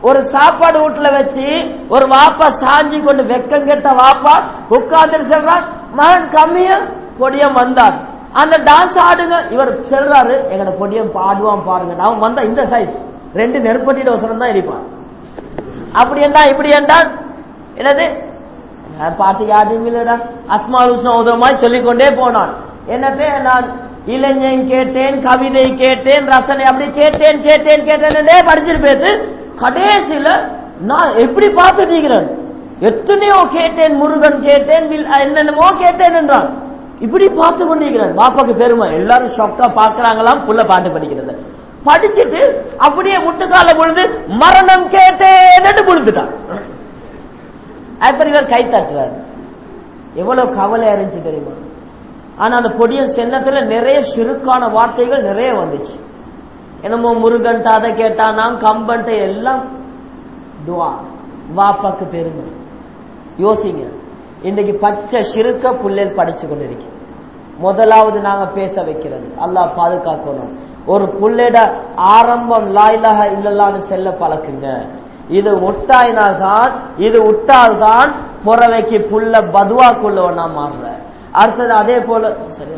ஒரு சாப்பாடு வீட்டுல வச்சு ஒரு வாப்பா சாஞ்சி கொண்டு வெக்கம் கெட்ட வாப்பா உட்கார்ந்து சொல்றான் மகன் கம்மியா பொடியம் வந்தார் அந்த டான்ஸ் ஆடுங்க இவர் சொல்றாரு எங்கட பொடியம் பாடுவான் பாருங்க நான் வந்தா இந்த சைஸ் ரெண்டு நெருப்பட்டிட அவசரம் தான் இருப்பான் அப்படி என்றா இப்படி என்றால் என்னது நான் பாட்டு யாரும் இல்லடா அஸ்மால் உஸ்னோதமாய் சொல்லிக்கொண்டே போனான் என்னத்தே நான் இளைஞன் கேட்டேன் கவிதை கேட்டேன் ரசனை அப்படி கேட்டேன் கேட்டேன் கேட்டேன்னே படிச்சுட்டு போயிட்டு கடைசியில நான் எப்படி பார்த்துட்டீங்கிறேன் எத்தனையோ கேட்டேன் முருகன் கேட்டேன் வில்- என்னென்னமோ கேட்டேன் என்றான் இப்படி பார்த்து கொண்டிருக்கிறேன் பாப்பாக்கு பெருமை எல்லாரும் ஷொக்கா பார்க்கறாங்களாம் புள்ள பாட்டு படிக்கிறது படிச்சுட்டு அப்படியே முட்டுக்கால பொழுது மரணம் கேட்டேன்னு புழுந்துட்டான் அப்புறம் இவர் கை தட்டுறாரு எவ்வளவு கவலை இருந்துச்சு தெரியுமா ஆனா அந்த பொடிய சென்னத்துல நிறைய சிறுக்கான வார்த்தைகள் நிறைய வந்துச்சு என்னமோ முருகன் அதை கேட்டானாம் கம்பன்ட்ட எல்லாம் துவா வாப்பாக்கு பெருமை யோசிங்க இன்னைக்கு பச்சை சிறுக்க புள்ளல் படிச்சு கொண்டிருக்கேன் முதலாவது நாங்க பேச வைக்கிறது அல்லாஹ் பாதுகாக்கணும் ஒரு புள்ளைட ஆரம்பம் லாயிலாக இல்லல்லான்னு செல்ல பழக்குங்க இது விட்டாயினால் தான் இது விட்டால் தான் புறவைக்கு புள்ள பதுவாக்குள்ளவனா மாறுற அடுத்தது அதே போல சரியா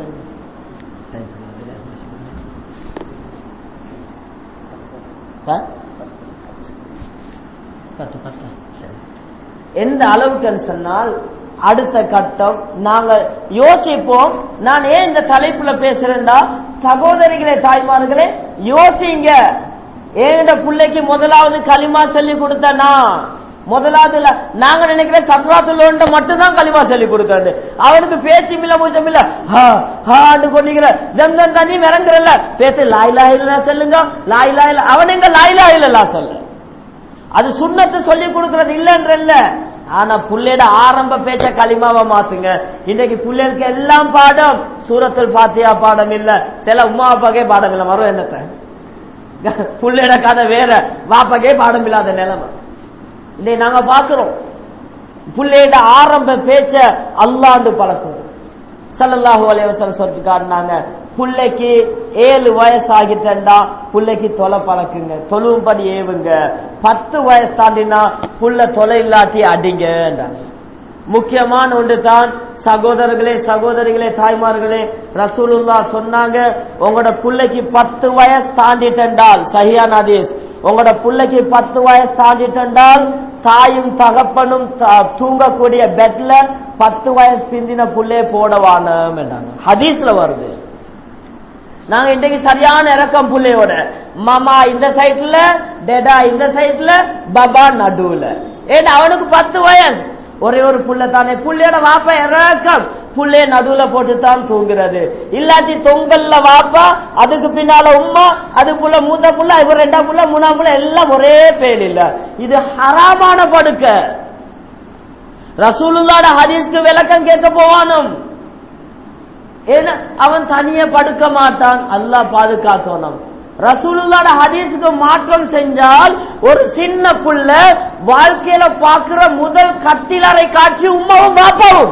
ஆ? பத்து பத்து சரி எந்த அளவுக்கு சொன்னால் அடுத்த கட்டம் நாங்க யோசிப்போம் நான் ஏன் இந்த தலைப்புல பேசுறேன்டா சகோதரிகளே தாய்மார்களே யோசிங்க ஏன் இந்த பிள்ளைக்கு முதலாவது களிமா சொல்லி கொடுத்தனா முதலாவது இல்ல நாங்க நினைக்கிற சத்ராத்துல மட்டும்தான் களிமா சொல்லி கொடுக்கறது அவனுக்கு பேச்சும் இல்ல மூச்சம் இல்ல ஹா ஹான்னு கொண்டிக்கிற ஜம்தம் தண்ணி இறங்குறல்ல பேசு லாயிலா இல்ல சொல்லுங்க லாயிலா இல்ல அவன் எங்க லாயிலா இல்ல சொல்லு அது சுண்ணத்தை சொல்லி கொடுக்கறது இல்லைன்றல்ல ஆனா புள்ளையோட ஆரம்ப பேச்ச களிமாவா மாத்துங்க இன்னைக்கு புள்ளைகளுக்கு எல்லாம் பாடம் சூரத்தில் பாத்தியா பாடம் இல்ல சில உமா அப்பாக்கே பாடம் இல்ல மரம் என்னத்த புள்ளையோட கதை வேற வாப்பாக்கே பாடம் இல்லாத நிலைமை இதை நாங்க பாக்குறோம் புள்ளையோட ஆரம்ப பேச்ச அல்லாண்டு பழக்கம் ஸல்லல்லாஹு அலைஹி வஸல்லம் சொல்லி காட்டினாங்க புள்ளைக்கு ஏழு வயசு ஆகிட்டா புள்ளைக்கு தொலை பழக்குங்க தொழுவும்படி ஏவுங்க பத்து வயசு தாண்டினா புள்ள தொலை இல்லாட்டி அடிங்கன்றாங்க முக்கியமான ஒன்று தான் சகோதரர்களே சகோதரிகளே தாய்மார்களே ரசூலுல்லா சொன்னாங்க உங்களோட புள்ளைக்கு பத்து வயசு தாண்டிட்டென்றால் சஹியான் ஹதீஸ் உங்களோட புள்ளைக்கு பத்து வயசு தாண்டிட்டென்றால் தாயும் தகப்பனும் த- தூங்கக்கூடிய பெட்ல பத்து வயசு பிந்தின புள்ளே போடவானம் என்றாங்க ஹதீஸ்ல வருது நாங்க இன்றைக்கு சரியான இறக்கம் புள்ளையோட மாமா இந்த சைட்ல டெடா இந்த சைட்ல பபா நடுவுல ஏன்னா அவனுக்கு பத்து வயசு ஒரே ஒரு புள்ள தானே புள்ளையோட வாப்பா இறக்கம் புள்ளைய நடுவுல போட்டு தான் தூங்குறது இல்லாட்டி தொங்கல்ல வாப்பா அதுக்கு பின்னால உம்மா அது புள்ள மூத்த புள்ள இவர் ரெண்டாம் புள்ள மூணாம் புள்ள எல்லாம் ஒரே பேர் இல்ல இது ஹராமான படுக்கை ரசூலுல்லாட ஹதீஸ்க்கு விளக்கம் கேட்க போவானும் ஏன்னா அவன் தனியே படுக்க மாட்டான் அல்லாஹ் பாதுகாக்கணும் ரசூலுல்லாட ஹதீஸுக்கு மாற்றம் செஞ்சால் ஒரு சின்ன புள்ள வாழ்க்கையில பார்க்கிற முதல் கட்டிலறை காட்சி உம்மாவும் பாப்பாவும்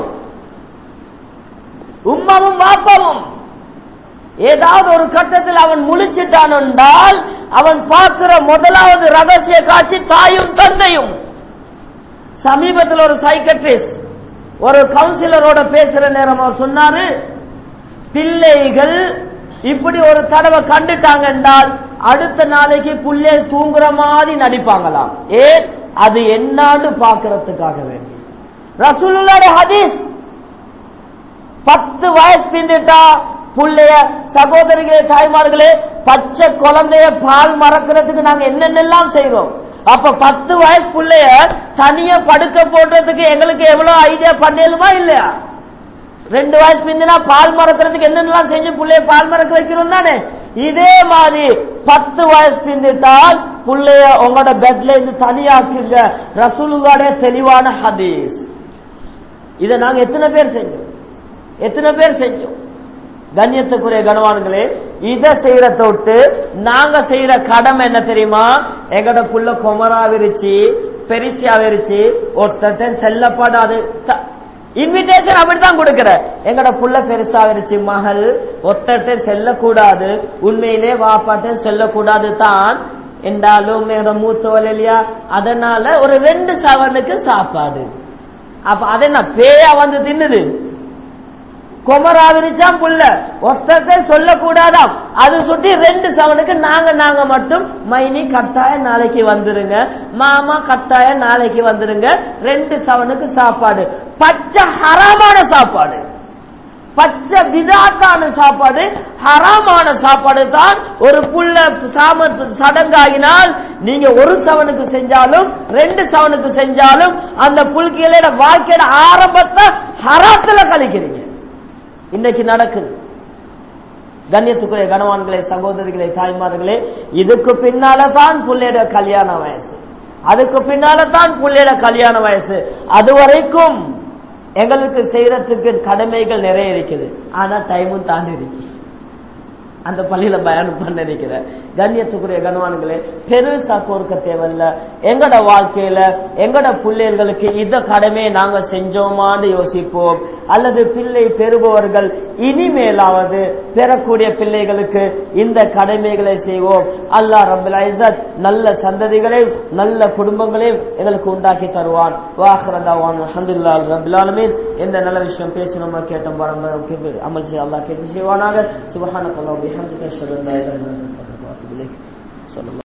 உம்மாவும் பாப்பாவும் ஏதாவது ஒரு கட்டத்தில் அவன் முழிச்சிட்டான் என்றால் அவன் பார்க்கிற முதலாவது ரகசிய காட்சி தாயும் தந்தையும் சமீபத்தில் ஒரு சைக்கட்ரிஸ்ட் ஒரு கவுன்சிலரோட பேசுற நேரம் அவர் சொன்னாரு பிள்ளைகள் இப்படி ஒரு தடவை கண்டுட்டாங்க என்றால் அடுத்த நாளைக்கு புள்ளை தூங்குற மாதிரி நடிப்பாங்களாம் ஏன் அது என்னான்னு பார்க்கறதுக்காக வேண்டி ரசூலுல்லாஹி ஹதீஸ் பத்து வயசு பின்னுட்டா புள்ளைய சகோதரிகளே தாய்மார்களே பச்சை குழந்தைய பால் மறக்கிறதுக்கு நாங்க என்னென்னலாம் செய்றோம் அப்ப பத்து வயசு புள்ளைய தனியா படுக்க போடுறதுக்கு எங்களுக்கு எவ்வளவு ஐடியா பண்ணலுமா இல்லையா ரெண்டு வயசு பிந்தினா பால் மறக்கிறதுக்கு என்னென்னலாம் செஞ்சு புள்ளைய பால் மறக்க வைக்கிறோம் தானே இதே மாதிரி பத்து வயசு பிந்திட்டால் புள்ளைய உங்களோட பெட்ல இருந்து தனியாக்குங்க ரசூலுல்லாடைய தெளிவான ஹதீஸ் இதை நாங்க எத்தனை பேர் செஞ்சோம் எத்தனை பேர் செஞ்சோம் கண்ணியத்துக்குரிய கனவான்களே இதை செய்யறத விட்டு நாங்க செய்யற கடமை என்ன தெரியுமா எங்கட புள்ள குமரா விரிச்சு பெரிசியா விரிச்சு ஒருத்தன் செல்லப்படாது இன்விடேஷன் அப்படித்தான் கொடுக்கிற எங்கட புள்ள பெருசா விரிச்சு மகள் ஒத்தட்ட செல்லக்கூடாது உண்மையிலே வாப்பாட்ட செல்லக்கூடாது தான் என்றாலும் எங்களோட மூத்தவள் இல்லையா அதனால ஒரு ரெண்டு சவனுக்கு சாப்பாடு அப்ப அது என்ன பேயா வந்து தின்னுது குமரா விரிச்சா புள்ள ஒத்தத்தை சொல்லக்கூடாதாம் அது சுட்டி ரெண்டு சவனுக்கு நாங்க நாங்க மட்டும் மைனி கட்டாயம் நாளைக்கு வந்துருங்க மாமா கட்டாயம் நாளைக்கு வந்துருங்க ரெண்டு சவனுக்கு சாப்பாடு பச்சை ஹராமான சாப்பாடு பச்சை விதாத்தான சாப்பாடு ஹராமான சாப்பாடு தான் ஒரு புள்ள சாம சடங்காகினால் நீங்க ஒரு சவனுக்கு செஞ்சாலும் ரெண்டு சவனுக்கு செஞ்சாலும் அந்த புல்கிகளோட வாழ்க்கையோட ஆரம்பத்தை ஹராத்துல கழிக்கிறீங்க இன்னைக்கு நடக்குது கண்ணியத்துக்குரிய கணவான்களே சகோதரிகளே தாய்மார்களே இதுக்கு பின்னால தான் புள்ளையோட கல்யாண வயசு அதுக்கு பின்னால தான் புள்ளையோட கல்யாண வயசு அது வரைக்கும் எங்களுக்கு செய்யறதுக்கு கடமைகள் நிறைய இருக்குது ஆனா டைமும் தாண்டி இருக்கு அந்த பள்ளியில பயணம் பண்ண இருக்கிற கண்ணியத்துக்குரிய கனவான்களே பெருசா கோர்க்க தேவையில்ல எங்கட வாழ்க்கையில எங்கட பிள்ளைகளுக்கு இந்த கடமையை நாங்க செஞ்சோமான்னு யோசிப்போம் அல்லது பிள்ளை பெறுபவர்கள் இனிமேலாவது பெறக்கூடிய பிள்ளைகளுக்கு இந்த கடமைகளை செய்வோம் அல்லாஹ் ரபுல் ஐசத் நல்ல சந்ததிகளையும் நல்ல குடும்பங்களையும் எங்களுக்கு உண்டாக்கி தருவான் வாஹரதாவான் அஹமதுல்லா ரபுல் ஆலமீன் எந்த நல்ல விஷயம் பேசினோமோ கேட்டோம் பரம்பரை அமல் செய்ய அல்லாஹ் கேட்டு செய்வானாக சுபஹானக்கல்லாஹ் பிஹம்திக அஷ்ஹது அன் லா இலாஹா இல்லா அன்த அஸ்தக்ஃபிருக வ அத்தூபு இலைக் ஸல்லல்லாஹு